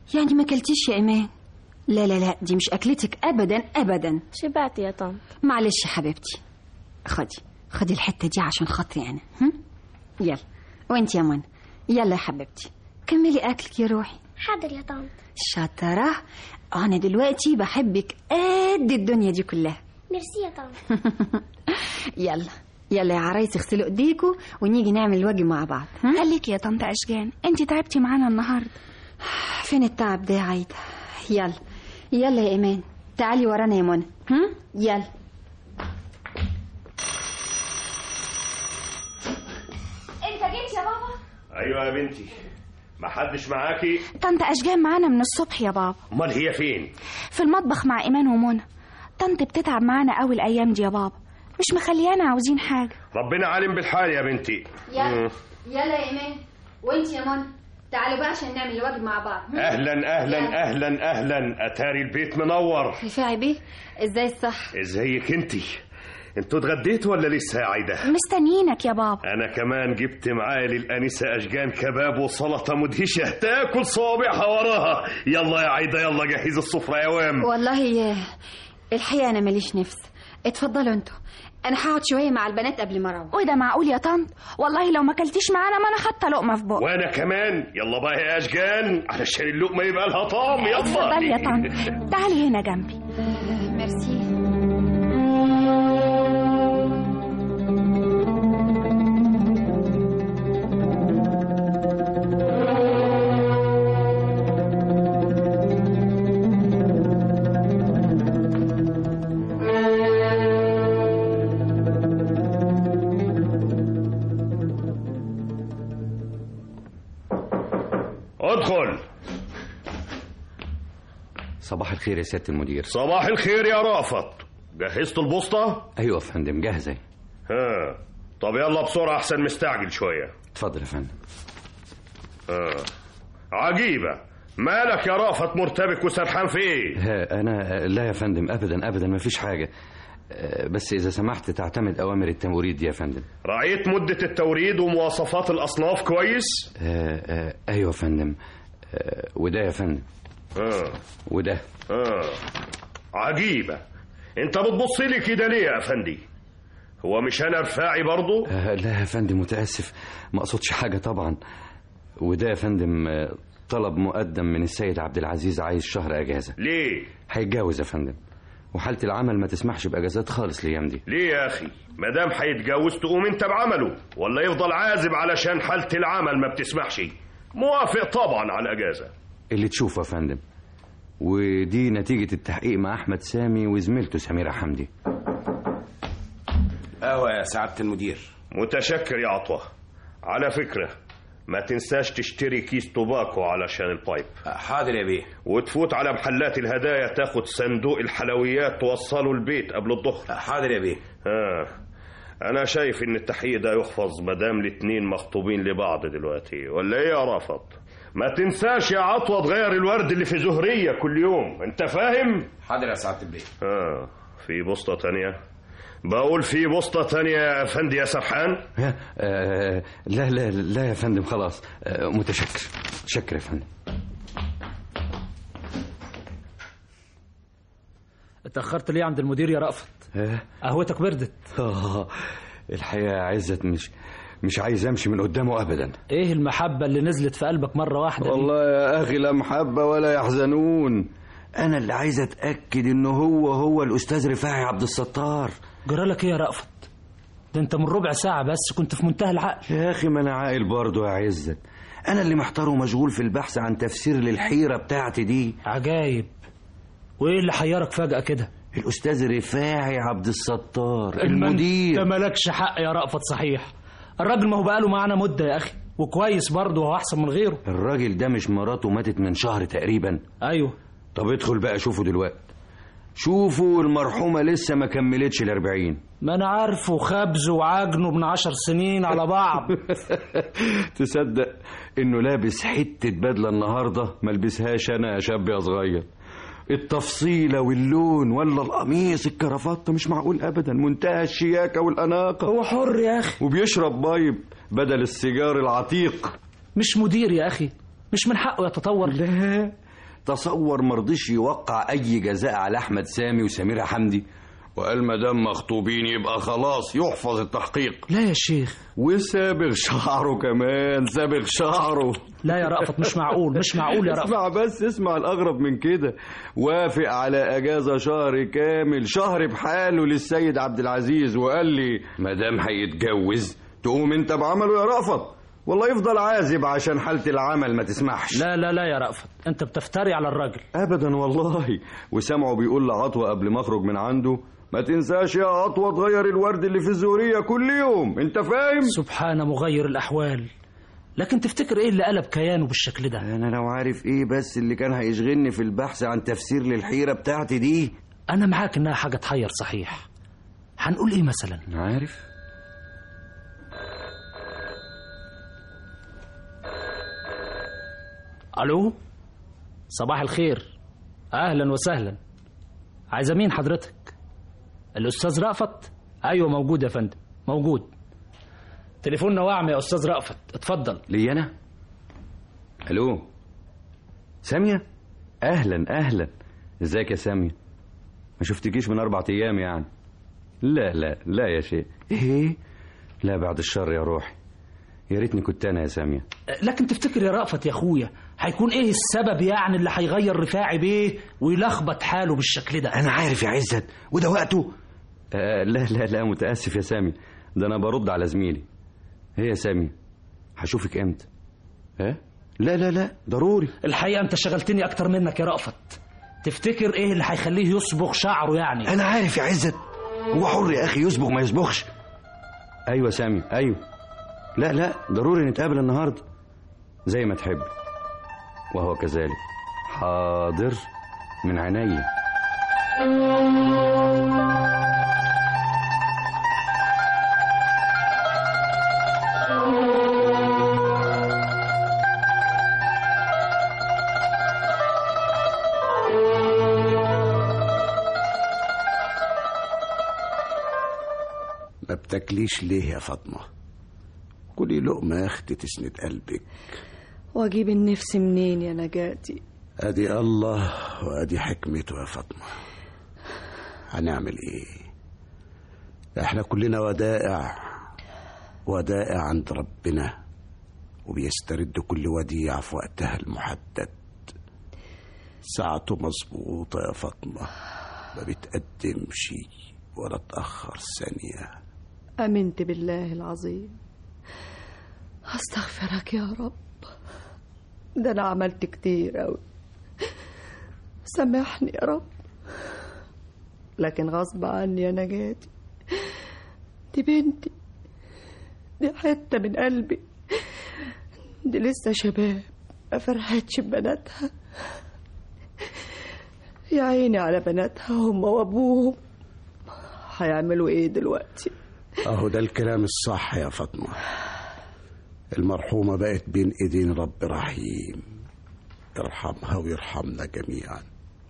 يعني ما كلتيش يا ايمان لا لا لا دي مش اكلتك ابدا ابدا شبعت يا طنط معلش يا حبيبتي خدي خدي الحته دي عشان خاطري انا هم؟ يلا وانت يا منى يلا يا حبيبتي كملي اكلك يا روحي حاضر يا طنط شاطره انا دلوقتي بحبك قد الدنيا دي كلها ميرسي يا طنط يلا يلا يا عرايس اغسلوا ايديكوا ونيجي نعمل الواجب مع بعض خليكي يا طنط اشجان انت تعبتي معانا النهارده فين التعب ده يا عايده يلا يلا يا ايمان تعالي ورانا يا منى هم؟ يلا انت جيت يا بابا ايوه يا بنتي ما حدش معاكي طنط اشجان معانا من الصبح يا بابا امال هي فين في المطبخ مع ايمان ومنى طنط بتتعب معانا قوي الايام دي يا بابا مش مخليانا عاوزين حاجه ربنا عالم بالحال يا بنتي يلا مم. يلا يا ايمان وانت يا منى تعالوا بقى عشان نعمل الواجب مع بعض هم؟ اهلا اهلا يلا. اهلا اهلا اتاري البيت منور رفاعي بيه ازاي الصح ازيك انتي انتوا اتغديتوا ولا لسه يا عايده مستنيينك يا بابا انا كمان جبت معايا للانسه اشجان كباب وسلطه مدهشه تاكل صوابعها وراها يلا يا عايده يلا جهز السفره يا وام والله يا الحقيقه انا ماليش نفس اتفضلوا انتوا انا هقعد شويه مع البنات قبل ما اروح وده معقول يا طنط والله لو ما كلتيش معانا ما انا حاطه لقمه في بقي وانا كمان يلا بقى يا اشجان علشان اللقمه يبقى لها طعم يلا اتفضلي يا طنط تعالي هنا جنبي ميرسي ادخل صباح الخير يا سيادة المدير صباح الخير يا رافت جهزت البوسطه ايوه يا فندم جاهزة ها طب يلا بسرعه احسن مستعجل شويه اتفضل يا فندم ها عجيبه مالك يا رافت مرتبك وسرحان في ايه ها انا لا يا فندم ابدا ابدا ما فيش حاجة آه، بس اذا سمحت تعتمد اوامر التموريد دي يا فندم رأيت مدة التوريد ومواصفات الأصناف كويس؟ آه، آه، ايوه يا فندم آه، وده يا فندم آه. وده آه. عجيبة أنت بتبص لي كده ليه يا أفندي؟ هو مش أنا رفاعي برضو؟ آه، لا يا فندم متاسف ما اقصدش حاجة طبعا وده يا فندم آه، طلب مقدم من السيد عبد العزيز عايز شهر اجازة ليه؟ هيتجوز يا فندم وحالة العمل ما تسمحش باجازات خالص الايام دي ليه يا أخي؟ مدام هيتجوز تقوم أنت بعمله ولا يفضل عازب علشان حالة العمل ما بتسمحش؟ موافق طبعا على الأجازة اللي تشوفه يا فندم ودي نتيجة التحقيق مع أحمد سامي وزميلته سميرة حمدي ايوه يا سعاده المدير متشكر يا عطوة على فكرة ما تنساش تشتري كيس توباكو علشان البايب حاضر يا بيه وتفوت على محلات الهدايا تاخد صندوق الحلويات توصله البيت قبل الظهر حاضر يا بيه آه. أنا شايف إن التحقيق ده يحفظ مدام الاتنين مخطوبين لبعض دلوقتي ولا إيه يا رافض؟ ما تنساش يا عطوة تغير الورد اللي في زهرية كل يوم أنت فاهم؟ حاضر يا سعاده البيه آه في بوسطة تانية بقول في بوسطة تانية يا أفندي يا سرحان آه آه لا لا لا يا فندم خلاص آه متشكر متشكر يا فندم اتأخرت ليه عند المدير يا رأفت آه قهوتك بردت آه الحقيقة يا عزت مش مش عايز امشي من قدامه ابدا ايه المحبة اللي نزلت في قلبك مرة واحدة دي؟ والله يا اخي لا محبة ولا يحزنون انا اللي عايز اتاكد انه هو هو الاستاذ رفاعي عبد الستار جرالك ايه يا رأفت ده انت من ربع ساعة بس كنت في منتهى العقل يا اخي ما انا عاقل برضه يا عزت انا اللي محتار ومشغول في البحث عن تفسير للحيرة بتاعتي دي عجايب وايه اللي حيرك فجأة كده الاستاذ رفاعي عبد الستار انت المدير مالكش حق يا رأفت صحيح الراجل ما هو بقاله معانا مدة يا اخي وكويس برضه وهو احسن من غيره الراجل ده مش مراته ماتت من شهر تقريبا ايوه طب ادخل بقى شوفه دلوقتي شوفوا المرحومة لسه ما كملتش الأربعين ما انا عارفه خبز وعجنه من عشر سنين على بعض تصدق انه لابس حتة بدلة النهاردة ما لبسهاش انا يا شاب يا صغير التفصيلة واللون ولا القميص الكرافات مش معقول ابدا منتهى الشياكة والاناقة هو حر يا اخي وبيشرب بايب بدل السيجار العتيق مش مدير يا اخي مش من حقه يتطور لا تصور مرضيش يوقع اي جزاء على احمد سامي وسميرة حمدي وقال ما دام مخطوبين يبقى خلاص يحفظ التحقيق لا يا شيخ وسابغ شعره كمان سابغ شعره لا يا رأفت مش معقول مش معقول يا رأفت اسمع بس اسمع الأغرب من كده وافق على أجازة شهر كامل شهر بحاله للسيد عبد العزيز وقال لي ما دام هيتجوز تقوم انت بعمله يا رأفت والله يفضل عازب عشان حالة العمل ما تسمحش لا لا لا يا رأفت انت بتفتري على الراجل ابدا والله وسمعه بيقول لعطوة قبل ما اخرج من عنده ما تنساش يا عطوة تغير الورد اللي في الزورية كل يوم انت فاهم سبحان مغير الأحوال لكن تفتكر ايه اللي قلب كيانه بالشكل ده انا لو عارف ايه بس اللي كان هيشغلني في البحث عن تفسير للحيرة بتاعتي دي انا معاك انها حاجة تحير صحيح هنقول ايه مثلا عارف الو صباح الخير اهلا وسهلا عايزه مين حضرتك الاستاذ رأفت ايوه موجود يا فندم موجود تليفوننا وعم يا استاذ رأفت اتفضل لي انا الو سامية اهلا اهلا ازيك يا سامية ما شفتكيش من اربع ايام يعني لا لا لا يا شيخ ايه لا بعد الشر يا روحي يا ريتني كنت انا يا سامية لكن تفتكر يا رأفت يا اخويا هيكون ايه السبب يعني اللي هيغير رفاعي بيه ويلخبط حاله بالشكل ده انا عارف يا عزت وده وقته آه لا لا لا متاسف يا سامي ده انا برد على زميلي هي يا سامي هشوفك امتى ها لا لا لا ضروري الحقيقه انت شغلتني اكتر منك يا رأفت تفتكر ايه اللي هيخليه يصبغ شعره يعني انا عارف يا عزت هو حر يا اخي يصبغ ما يصبغش ايوه سامي ايوه لا لا ضروري نتقابل النهارده زي ما تحب وهو كذلك حاضر من عينيا ما بتاكليش ليه يا فاطمة كلي لقمة يا أختي تسند قلبك واجيب النفس منين يا نجاتي أدي الله وأدي حكمته يا فاطمة هنعمل إيه إحنا كلنا ودائع ودائع عند ربنا وبيسترد كل وديعة في وقتها المحدد ساعته مظبوطة يا فاطمة ما بتقدمش ولا تأخر ثانية امنت بالله العظيم استغفرك يا رب ده انا عملت كتير اوي سامحني يا رب لكن غصب عني يا نجاتي دي بنتي دي حتة من قلبي دي لسه شباب ما فرحتش ببناتها يا عيني على بناتها هم وابوهم هيعملوا ايه دلوقتي أهو ده الكلام الصح يا فاطمة المرحومة بقت بين إيدين رب رحيم يرحمها ويرحمنا جميعا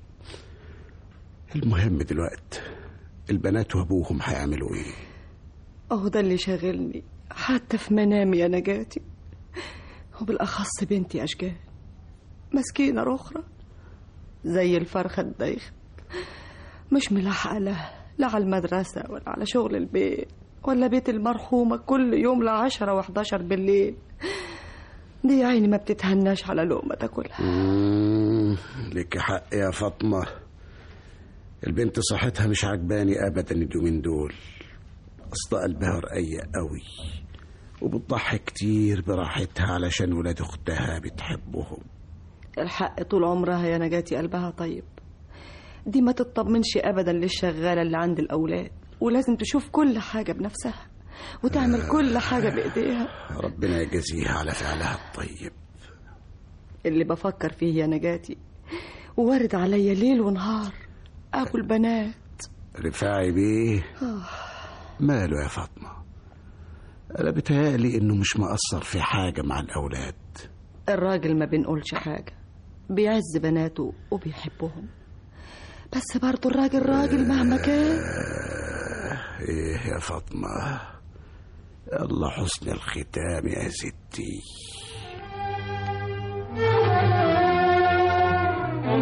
المهم دلوقتي البنات وأبوهم هيعملوا إيه اهو ده اللي شاغلني حتى في منامي يا نجاتي وبالأخص بنتي أشجان مسكينة رخرة زي الفرخة الدايخة مش ملاحقة لا لا على المدرسة ولا على شغل البيت ولا بيت المرحومة كل يوم لعشرة وحداشر بالليل دي يا عيني ما بتتهناش على لقمة تاكلها مم، لك حق يا فاطمة البنت صحتها مش عجباني أبدا اليومين دول أصل قلبها رقيق قوي وبتضحي كتير براحتها علشان ولاد أختها بتحبهم الحق طول عمرها يا نجاتي قلبها طيب دي ما تطمنش ابدا للشغاله اللي عند الاولاد ولازم تشوف كل حاجه بنفسها وتعمل كل حاجه بايديها ربنا يجازيها على فعلها الطيب اللي بفكر فيه يا نجاتي ووارد عليا ليل ونهار ابو البنات رفاعي بيه آه. ماله يا فاطمة أنا بتهيألي إنه مش مقصر في حاجة مع الأولاد الراجل ما بنقولش حاجه بيعز بناته وبيحبهم بس برضه الراجل راجل مهما كان إيه يا فاطمة الله حسن الختام يا ستي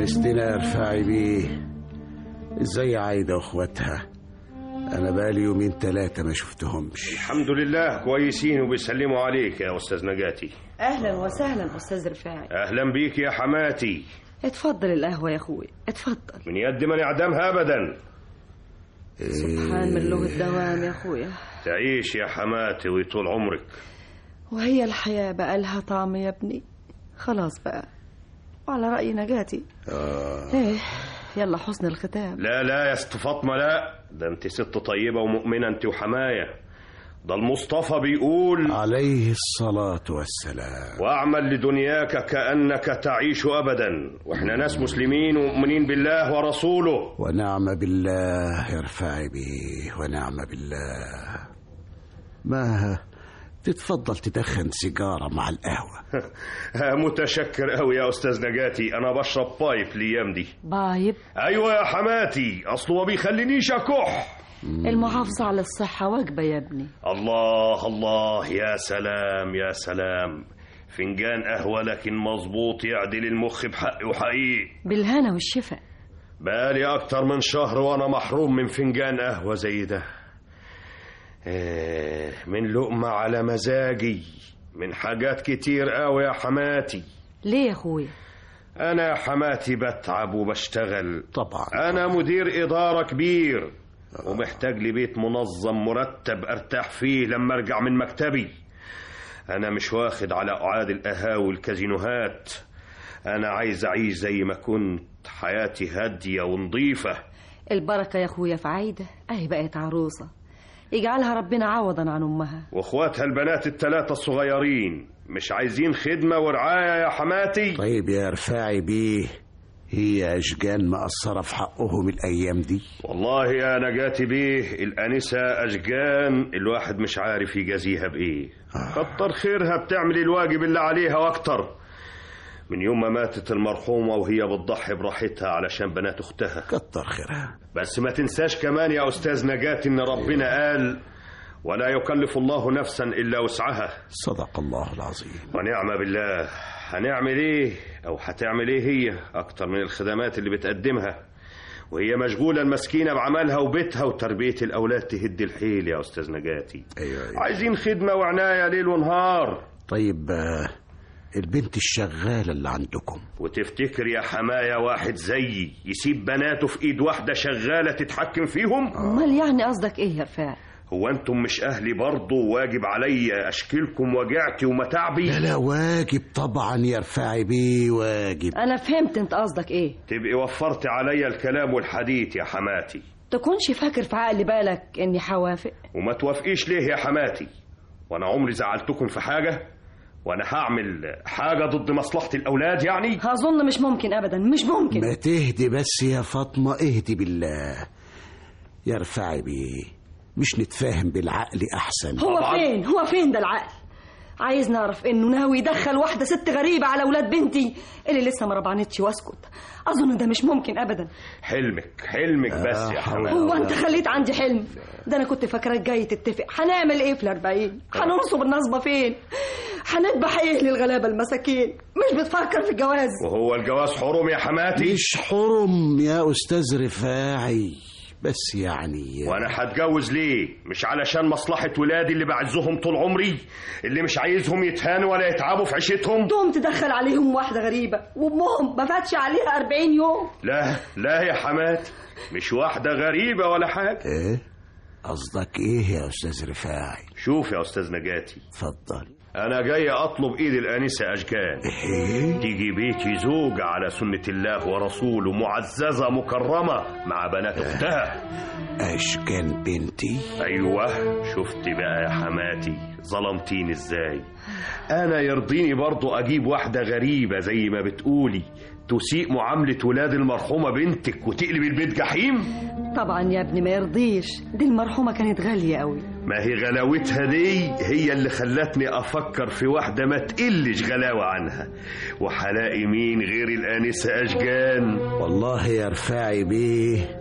ونستنا يا رفاعي بيه ازاي عايدة واخواتها انا بقالي يومين ثلاثة ما شفتهمش الحمد لله كويسين وبيسلموا عليك يا استاذ نجاتي اهلا وسهلا استاذ رفاعي اهلا بيك يا حماتي اتفضل القهوه يا اخوي اتفضل من يد من يعدمها ابدا سبحان من له الدوام يا اخويا تعيش يا حماتي وطول عمرك وهي الحياه بقى لها طعم يا ابني خلاص بقى وعلى راي نجاتي آه. ايه يلا حسن الختام لا لا يا ست فاطمه لا ده انت ست طيبه ومؤمنه انت وحمايه ده المصطفى بيقول عليه الصلاة والسلام واعمل لدنياك كأنك تعيش أبدا واحنا ناس مسلمين ومؤمنين بالله ورسوله ونعم بالله يا رفاعي بيه ونعم بالله ما تتفضل تدخن سيجارة مع القهوة متشكر قوي يا أستاذ نجاتي أنا بشرب بايب الأيام دي بايب أيوة يا حماتي أصله ما بيخلينيش أكح المحافظة على الصحة واجبة يا ابني الله الله يا سلام يا سلام فنجان قهوة لكن مظبوط يعدل المخ بحق وحقيقي بالهنا والشفاء بقالي أكتر من شهر وأنا محروم من فنجان قهوة زي ده آه، من لقمة على مزاجي من حاجات كتير قوي يا حماتي ليه يا اخويا أنا يا حماتي بتعب وبشتغل طبعا أنا مدير إدارة كبير ومحتاج لي بيت منظم مرتب أرتاح فيه لما أرجع من مكتبي أنا مش واخد على أعاد القهاوي والكازينوهات أنا عايز أعيش زي ما كنت حياتي هادية ونظيفة البركة يا اخويا في عايدة اهي بقت عروسة يجعلها ربنا عوضا عن امها واخواتها البنات التلاتة الصغيرين مش عايزين خدمة ورعاية يا حماتي طيب يا رفاعي بيه هي أشجان مقصرة في حقهم الأيام دي والله يا نجاتي بيه الأنسة أشجان الواحد مش عارف يجازيها بإيه كتر خيرها بتعمل الواجب اللي عليها وأكتر من يوم ما ماتت المرحومة وهي بتضحي براحتها علشان بنات أختها كتر خيرها بس ما تنساش كمان يا أستاذ نجاة إن ربنا قال ولا يكلف الله نفسا إلا وسعها صدق الله العظيم ونعم بالله هنعمل ايه او هتعمل ايه هي اكتر من الخدمات اللي بتقدمها وهي مشغولة المسكينة بعملها وبيتها وتربية الأولاد تهد الحيل يا أستاذ نجاتي أيوة أيوة. عايزين خدمة وعناية ليل ونهار طيب آه، البنت الشغالة اللي عندكم وتفتكر يا حماية واحد زيي يسيب بناته في ايد واحدة شغالة تتحكم فيهم امال يعني قصدك ايه يا رفاعي هو انتم مش اهلي برضه واجب عليا اشكلكم وجعتي ومتاعبي لا لا واجب طبعا يا رفاعي بيه واجب انا فهمت انت قصدك ايه تبقي وفرت عليا الكلام والحديث يا حماتي تكونش فاكر في عقل بالك اني حوافق وما توافقيش ليه يا حماتي وانا عمري زعلتكم في حاجة وانا هعمل حاجة ضد مصلحة الاولاد يعني هظن مش ممكن ابدا مش ممكن ما تهدي بس يا فاطمة اهدي بالله يا رفاعي بيه مش نتفاهم بالعقل أحسن هو فين هو فين ده العقل عايز نعرف انه ناوي يدخل واحده ست غريبه على اولاد بنتي اللي لسه ما ربعنتش واسكت اظن ده مش ممكن ابدا حلمك حلمك بس يا حماتي هو انت خليت عندي حلم ده انا كنت فاكراك جاي تتفق هنعمل ايه في الاربعين هننصب النصبه فين هنذبح ايه للغلابه المساكين مش بتفكر في الجواز وهو الجواز حرم يا حماتي مش حرم يا أستاذ رفاعي بس يعني وانا هتجوز ليه مش علشان مصلحة ولادي اللي بعزهم طول عمري اللي مش عايزهم يتهانوا ولا يتعبوا في عيشتهم تقوم تدخل عليهم واحده غريبه وامهم ما فاتش عليها 40 يوم لا لا يا حماتي مش واحدة غريبة ولا حاجة ايه قصدك ايه يا أستاذ رفاعي شوف يا أستاذ نجاتي اتفضل أنا جاي أطلب إيد الآنسة أشجان إيه؟ تيجي بيتي زوجة على سنة الله ورسوله معززة مكرمة مع بنات أختها أشكان بنتي أيوة شفت بقى يا حماتي ظلمتيني إزاي أنا يرضيني برضو أجيب واحدة غريبة زي ما بتقولي تسيء معاملة ولاد المرحومة بنتك وتقلب البيت جحيم طبعا يا ابني ما يرضيش دي المرحومه كانت غاليه قوي ما هي غلاوتها دي هي اللي خلتني أفكر في واحدة ما تقلش غلاوة عنها وهلاقي مين غير الآنسة أشجان والله يا رفاعي بيه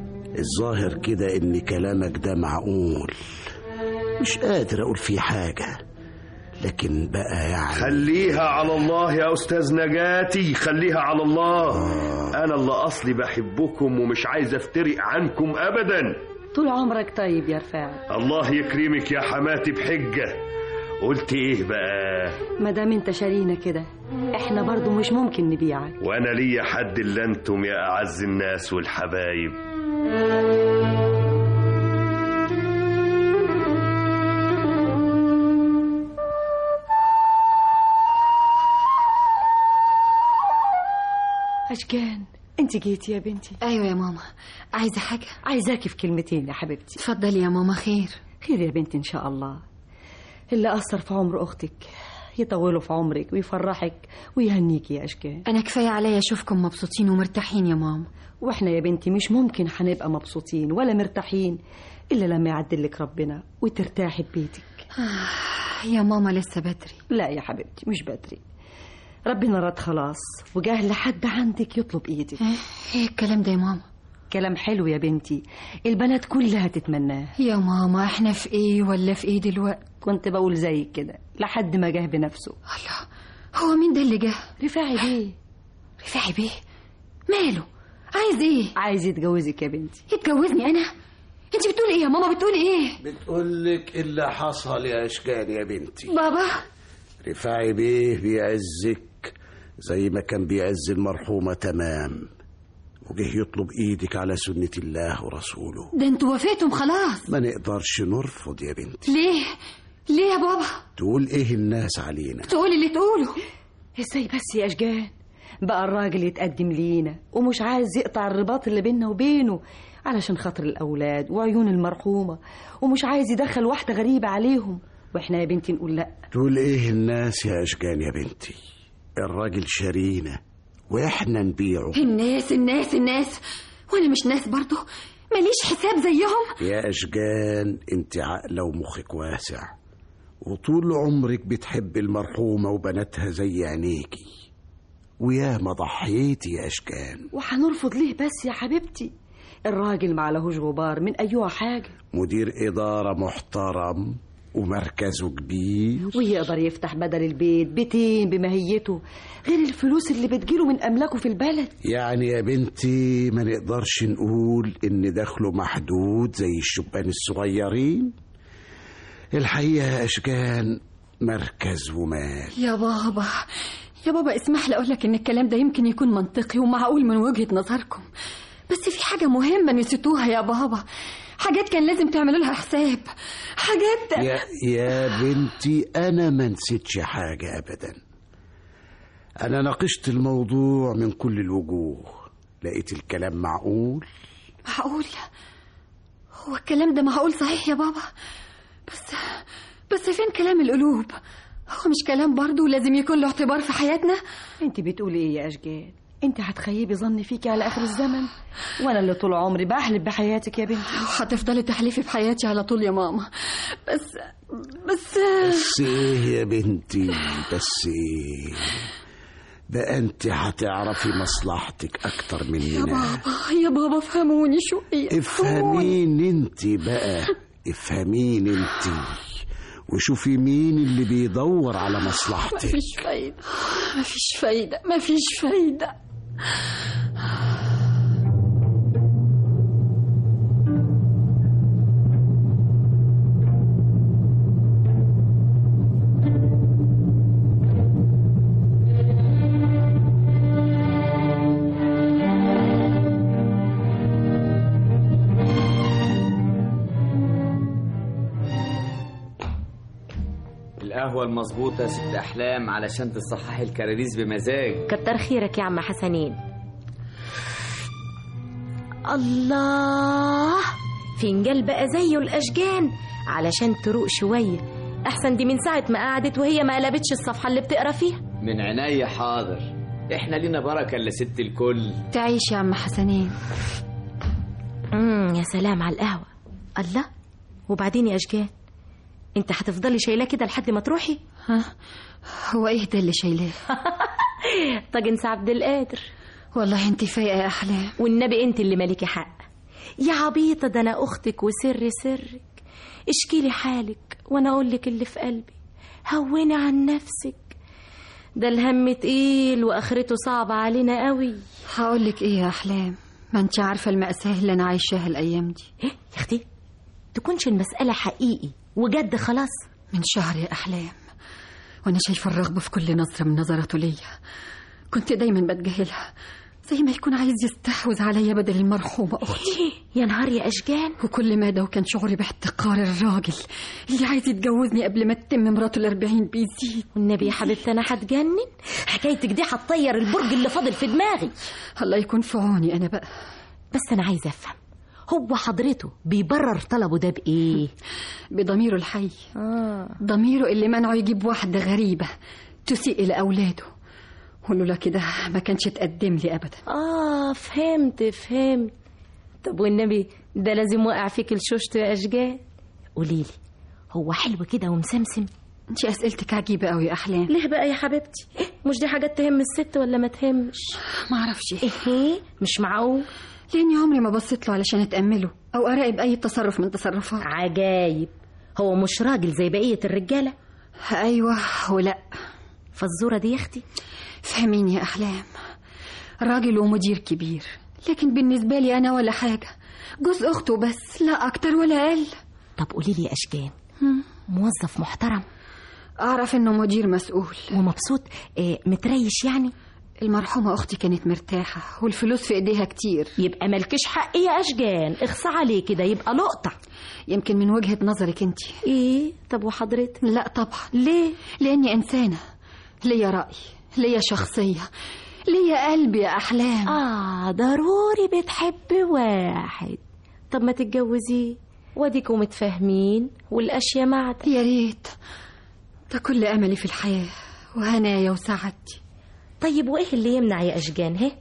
الظاهر كده ان كلامك ده معقول مش قادر اقول فيه حاجة لكن بقى يعني خليها على الله يا أستاذ نجاتي خليها على الله أنا اللي أصلي بحبكم ومش عايز أفترق عنكم أبدا طول عمرك طيب يا رفاعي الله يكرمك يا حماتي بحجة قلت إيه بقى ما دام انت شارينا كده احنا برضو مش ممكن نبيعك وأنا ليا حد إلا أنتم يا أعز الناس والحبايب اشجان انت جيتي يا بنتي ايوه يا ماما عايزه حاجه عايزاكي في كلمتين يا حبيبتي اتفضلي يا ماما خير خير يا بنتي ان شاء الله اللي اثر في عمر اختك يطوله في عمرك ويفرحك ويهنيكي يا اشجان انا كفايه عليا اشوفكم مبسوطين ومرتاحين يا ماما واحنا يا بنتي مش ممكن هنبقى مبسوطين ولا مرتاحين الا لما يعدلك ربنا وترتاحي ببيتك يا ماما لسه بدري لا يا حبيبتي مش بدري ربنا رد خلاص وجاه لحد عندك يطلب ايدك ايه الكلام ده يا ماما كلام حلو يا بنتي البنات كلها تتمناه يا ماما احنا في ايه ولا في ايه دلوقتي كنت بقول زيك كده لحد ما جه بنفسه الله هو مين ده اللي جه رفاعي بيه رفاعي بيه ماله عايز ايه عايز يتجوزك يا بنتي يتجوزني انا انت بتقولي ايه يا ماما بتقولي ايه بتقول لك اللي حصل يا اشكال يا بنتي بابا رفاعي بيه بيعزك زي ما كان بيعز المرحومة تمام وجه يطلب ايدك على سنة الله ورسوله ده انتوا وافقتم خلاص ما نقدرش نرفض يا بنتي ليه ليه يا بابا تقول ايه الناس علينا تقولي اللي تقوله ازاي بس يا اشجان بقى الراجل يتقدم لينا ومش عايز يقطع الرباط اللي بيننا وبينه علشان خاطر الاولاد وعيون المرحومه ومش عايز يدخل واحده غريبه عليهم واحنا يا بنتي نقول لا تقول ايه الناس يا اشجان يا بنتي الراجل شارينا واحنا نبيعه الناس الناس الناس وانا مش ناس برضو ماليش حساب زيهم يا اشجان انت عاقله ومخك واسع وطول عمرك بتحب المرحومه وبناتها زي عينيكي ويا ما ضحيتي يا اشجان وهنرفض ليه بس يا حبيبتي الراجل ما عليهوش غبار من ايها حاجه مدير اداره محترم ومركزه كبير ويقدر يفتح بدل البيت بيتين بماهيته غير الفلوس اللي بتجيله من املاكه في البلد يعني يا بنتي ما نقدرش نقول ان دخله محدود زي الشبان الصغيرين الحقيقه يا اشجان مركز ومال يا بابا يا بابا اسمح لي اقول لك ان الكلام ده يمكن يكون منطقي ومعقول من وجهة نظركم بس في حاجة مهمة نسيتوها يا بابا حاجات كان لازم تعملوا لها حساب حاجات يا يا بنتي انا ما نسيتش حاجه ابدا انا ناقشت الموضوع من كل الوجوه لقيت الكلام معقول معقول هو الكلام ده معقول صحيح يا بابا بس بس فين كلام القلوب هو مش كلام برضه لازم يكون له اعتبار في حياتنا انت بتقولي ايه يا اشجان انت هتخيبي ظني فيكي على اخر الزمن وانا اللي طول عمري بحلف بحياتك يا بنتي هتفضلي تحلفي بحياتي على طول يا ماما بس بس بس ايه يا بنتي بس ايه ده انت هتعرفي مصلحتك اكتر يا مننا بابا يا بابا فهموني شوية افهمين انت بقى افهمين انت وشوفي مين اللي بيدور على مصلحتك مفيش فايدة مفيش فايدة مفيش فايدة القهوة المظبوطة يا ست أحلام علشان تصححي الكراريس بمزاج كتر خيرك يا عم حسنين الله فنجان بقى زيه الاشجان علشان تروق شويه احسن دي من ساعه ما قعدت وهي ما قلبتش الصفحه اللي بتقرا فيها من عينيا حاضر احنا لينا بركة إلا ست الكل تعيش يا عم حسنين امم يا سلام على القهوه الله وبعدين يا اشجان انت هتفضلي شايلاه كده لحد ما تروحي ها هو ايه ده اللي شايلاه طاجن عبد القادر والله انت فايقه يا احلام والنبي انت اللي مالكي حق يا عبيطه ده انا اختك وسر سرك اشكي لي حالك وانا اقول لك اللي في قلبي هوني عن نفسك ده الهم تقيل واخرته صعبة علينا قوي هقول لك ايه يا احلام ما انت عارفه المأساة اللي انا عايشاها الايام دي ايه يا اختي تكونش المسألة حقيقي وجد خلاص من شهر يا احلام وانا شايفه الرغبه في كل نظره من نظراته ليا كنت دايما بتجاهلها زي ما يكون عايز يستحوذ عليا بدل المرحومة أختي يا نهار يا أشجان وكل مدى وكان شعوري باحتقار الراجل اللي عايز يتجوزني قبل ما تتم مراته الأربعين بيزيد والنبي يا حبيبتي أنا هتجنن حكايتك دي هتطير البرج اللي فاضل في دماغي الله يكون في عوني أنا بقى بس أنا عايزة أفهم هو حضرته بيبرر طلبه ده بإيه؟ بضميره الحي آه. ضميره اللي منعه يجيب واحدة غريبة تسيء إلى أولاده ولولا كده ما كانش اتقدم لي أبدا آه فهمت فهمت طب والنبي ده لازم وقع فيك الشوشت يا أشجان قوليلي هو حلو كده ومسمسم انت أسئلتك عجيبة قوي يا أحلام ليه بقى يا حبيبتي مش دي حاجات تهم الست ولا ما تهمش ما اعرفش ايه مش معقول لاني عمري ما بصيت له علشان اتامله او اراقب اي تصرف من تصرفاته عجايب هو مش راجل زي بقيه الرجاله ايوه ولا فالزوره دي يا اختي فهميني يا احلام راجل ومدير كبير لكن بالنسبه لي انا ولا حاجه جوز اخته بس لا اكتر ولا اقل طب قولي لي يا اشجان موظف محترم اعرف انه مدير مسؤول ومبسوط آه متريش يعني المرحومة أختي كانت مرتاحة والفلوس في إيديها كتير يبقى مالكش حق يا أشجان اخصى عليه كده يبقى لقطة يمكن من وجهة نظرك أنت إيه طب وحضرتك لا طبعا ليه لأني إنسانة ليا رأي ليا شخصية ليا قلب يا أحلام آه ضروري بتحب واحد طب ما تتجوزيه واديكم متفاهمين والأشياء معدن يا ريت ده كل أملي في الحياة وهنايا وسعادتي طيب وايه اللي يمنع يا اشجان هه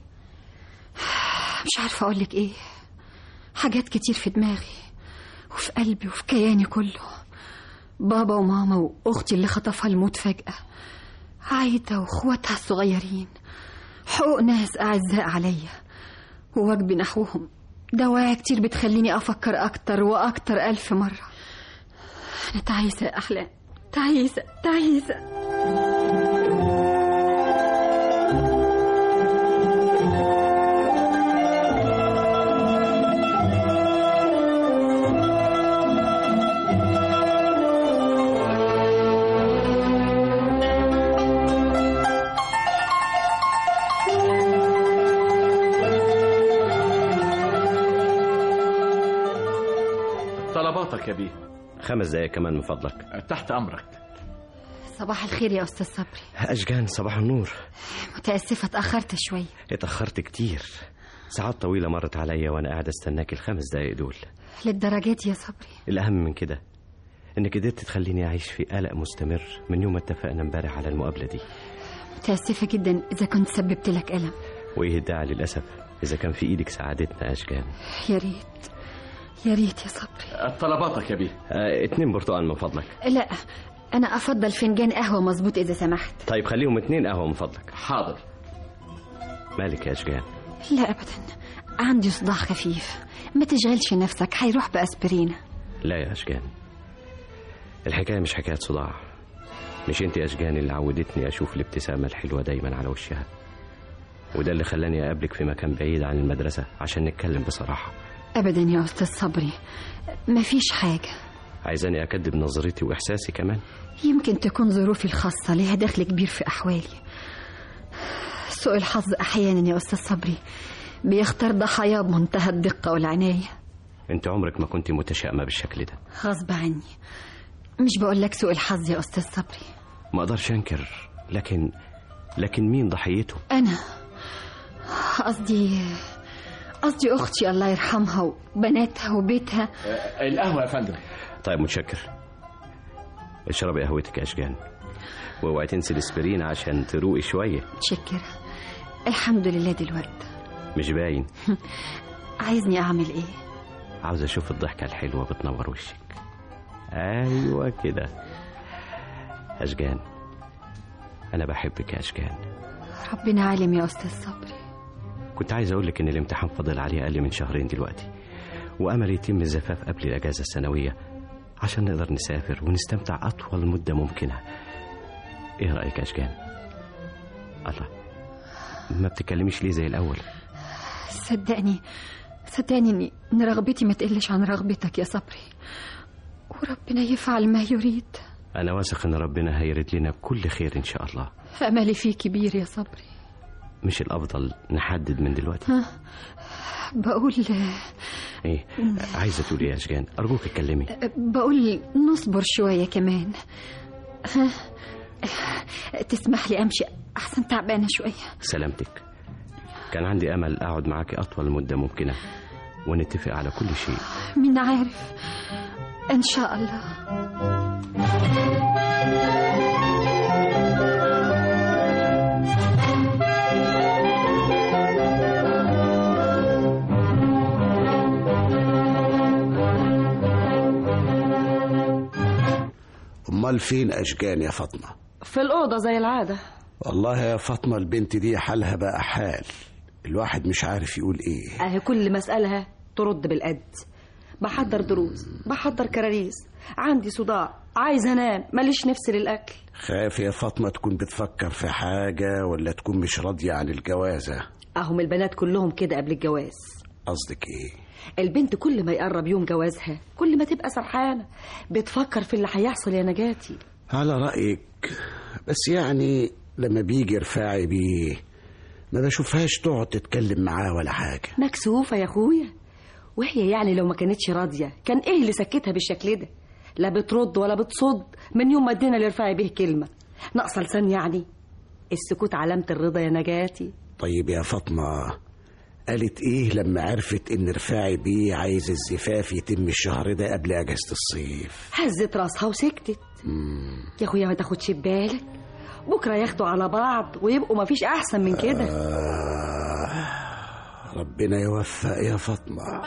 مش عارفه اقول لك ايه حاجات كتير في دماغي وفي قلبي وفي كياني كله بابا وماما واختي اللي خطفها الموت فجاه عايده واخواتها الصغيرين حقوق ناس اعزاء عليا وواجبي نحوهم دواعي كتير بتخليني افكر اكتر واكتر الف مره انا تعيسه يا احلام تعيسه تعيسه طلباتك يا بيه خمس دقايق كمان من فضلك تحت أمرك صباح الخير يا أستاذ صبري أشجان صباح النور متأسفة اتأخرت شوية اتأخرت كتير ساعات طويلة مرت عليا وأنا قاعد استناك الخمس دقايق دول للدرجات يا صبري الأهم من كده إنك قدرت تخليني أعيش في قلق مستمر من يوم ما اتفقنا امبارح على المقابلة دي متأسفة جدا إذا كنت سببت لك ألم وإيه الداعي للأسف إذا كان في إيدك ساعدتنا أشجان يا ريت يا ريت يا صبري طلباتك يا بيه آه اتنين برتقال من فضلك لا أنا أفضل فنجان قهوة مظبوط إذا سمحت طيب خليهم اتنين قهوة من فضلك حاضر مالك يا أشجان لا أبدا عندي صداع خفيف ما تشغلش نفسك هيروح بأسبرين لا يا أشجان الحكاية مش حكاية صداع مش انت أشجان اللي عودتني أشوف الابتسامة الحلوة دايما على وشها وده اللي خلاني أقابلك في مكان بعيد عن المدرسة عشان نتكلم بصراحة أبدا يا أستاذ صبري مفيش حاجة عايزاني أكدب نظرتي وإحساسي كمان يمكن تكون ظروفي الخاصة ليها دخل كبير في أحوالي سوء الحظ أحيانا يا أستاذ صبري بيختار ضحاياه بمنتهى الدقة والعناية انت عمرك ما كنت متشائمة بالشكل ده غصب عني مش بقول لك سوء الحظ يا أستاذ صبري ما أقدرش أنكر لكن لكن مين ضحيته أنا قصدي قصدي أختي الله يرحمها وبناتها وبيتها القهوة يا فندم طيب متشكر اشربي قهوتك يا أشجان واوعي تنسي الاسبرين عشان تروقي شوية متشكرة الحمد لله دلوقتي مش باين عايزني أعمل إيه عاوز أشوف الضحكة الحلوة بتنور وشك أيوة كده أشجان أنا بحبك يا أشجان ربنا عالم يا أستاذ صبري كنت عايز أقول لك إن الامتحان فاضل عليه أقل من شهرين دلوقتي وأمل يتم الزفاف قبل الأجازة السنوية عشان نقدر نسافر ونستمتع أطول مدة ممكنة ايه رايك يا اشجان الله ما بتتكلميش ليه زي الاول صدقني صدقني إني- ان رغبتي ما تقلش عن رغبتك يا صبري وربنا يفعل ما يريد انا واثق ان ربنا هيرد لنا بكل خير ان شاء الله املي فيه كبير يا صبري مش الافضل نحدد من دلوقتي ها بقول ايه عايزه تقولي إيه يا اشجان ارجوك اتكلمي بقول نصبر شوية كمان ها تسمح لي أمشي أحسن تعبانة شوية سلامتك كان عندي امل اقعد معاكي اطول مده ممكنه ونتفق على كل شيء مين عارف إن شاء الله امال فين اشجان يا فاطمه في الأوضة زي العادة والله يا فاطمه البنت دي حالها بقى حال الواحد مش عارف يقول ايه أهي كل مسألة ترد بالقد بحضر دروس بحضر كراريس عندي صداع عايز انام ماليش نفس للأكل خايف يا فاطمه تكون بتفكر في حاجه ولا تكون مش راضيه عن الجوازه أهم البنات كلهم كده قبل الجواز قصدك ايه البنت كل ما يقرب يوم جوازها كل ما تبقى سرحانة بتفكر في اللي هيحصل يا نجاتي على رايك بس يعني لما بيجي رفاعي بيه ما بشوفهاش تقعد تتكلم معاه ولا حاجه مكسوفة يا أخويا وهي يعني لو ما كانتش راضية كان إيه اللي سكتها بالشكل ده لا بترد ولا بتصد من يوم ما ادينا لرفاعي به كلمة ناقصة لسان يعني السكوت علامة الرضا يا نجاتي طيب يا فاطمه قالت ايه لما عرفت ان رفاعي بيه عايز الزفاف يتم الشهر ده قبل اجازه الصيف هزت راسها وسكتت يا اخويا ما تاخدش بالك بكره ياخدوا على بعض ويبقوا ما فيش احسن من كده آه ربنا يوفق يا فاطمه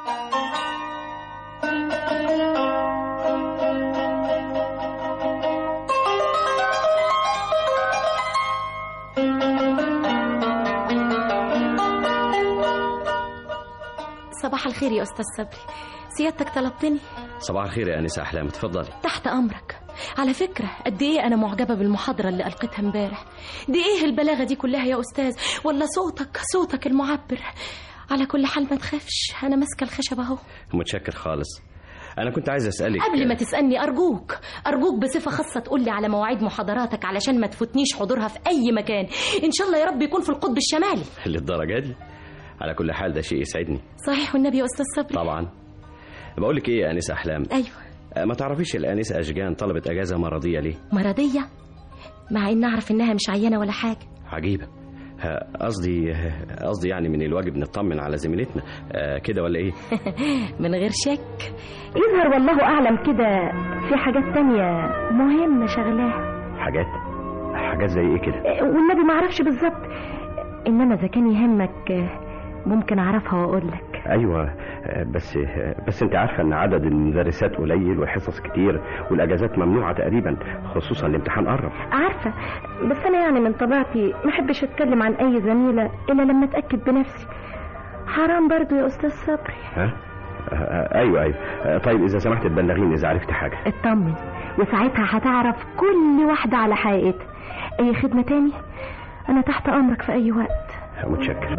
صباح الخير يا أستاذ صبري سيادتك طلبتني صباح الخير يا انسه احلام اتفضلي تحت أمرك على فكرة قد إيه أنا معجبة بالمحاضرة اللي ألقيتها امبارح دي إيه البلاغة دي كلها يا أستاذ ولا صوتك صوتك المعبر على كل حال ما تخافش أنا ماسكة الخشب أهو متشكر خالص انا كنت عايز اسالك قبل ما تسألني أرجوك أرجوك بصفة خاصة تقول لي على مواعيد محاضراتك علشان ما تفوتنيش حضورها في أي مكان إن شاء الله يا رب يكون في القطب الشمالي للدرجه دي على كل حال ده شيء يسعدني صحيح والنبي يا أستاذ صبري طبعا بقول لك ايه يا انسه احلام أيوه ما تعرفيش الانسه اشجان طلبت اجازه مرضيه ليه مرضية مع إن أعرف إنها مش عيانة ولا حاجة عجيبه ها، قصدي قصدي يعني من الواجب نطمن على زميلتنا آه، كده ولا ايه من غير شك يظهر والله أعلم كده في حاجات تانية مهمة شغلاها حاجات حاجات زي ايه كده والنبي ما اعرفش بالظبط انما اذا كان يهمك ممكن اعرفها واقول لك ايوه آه، بس آه، بس انت عارفه ان عدد المدرسات قليل والحصص كتير والاجازات ممنوعه تقريبا خصوصا الامتحان قرب عارفه بس انا يعني من طبيعتي ما احبش اتكلم عن اي زميله الا لما اتاكد بنفسي حرام برضو يا استاذ صبري ها آه، آه، ايوه ايوه آه، طيب اذا سمحت تبلغيني اذا عرفت حاجه اطمن وساعتها هتعرف كل واحده على حقيقتها اي خدمه تاني انا تحت امرك في اي وقت متشكر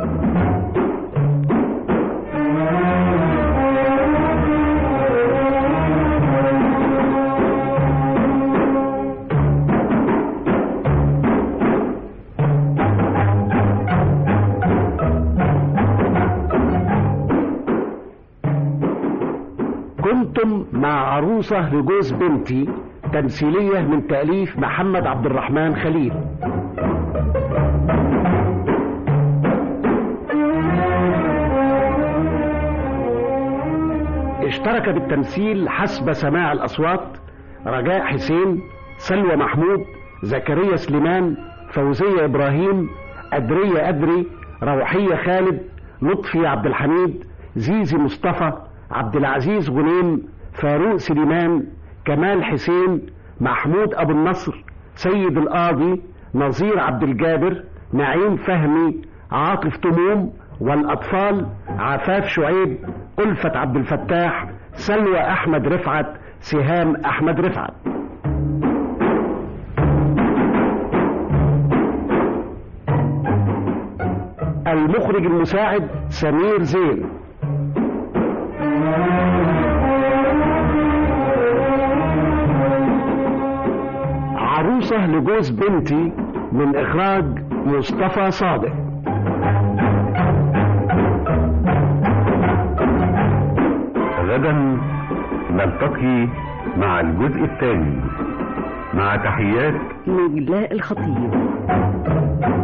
كنتم مع عروسة لجوز بنتي تمثيلية من تأليف محمد عبد الرحمن خليل اشترك بالتمثيل حسب سماع الأصوات رجاء حسين سلوى محمود زكريا سليمان فوزية إبراهيم أدرية أدري روحية خالد لطفي عبد الحميد زيزي مصطفى عبد العزيز غنيم فاروق سليمان كمال حسين محمود أبو النصر سيد القاضي نظير عبد الجابر نعيم فهمي عاطف تموم والأطفال عفاف شعيب ألفة عبد الفتاح سلوى أحمد رفعت سهام أحمد رفعت المخرج المساعد سمير زين عروسة لجوز بنتي من إخراج مصطفى صادق غدا نلتقي مع الجزء الثاني مع تحيات نجلاء الخطيب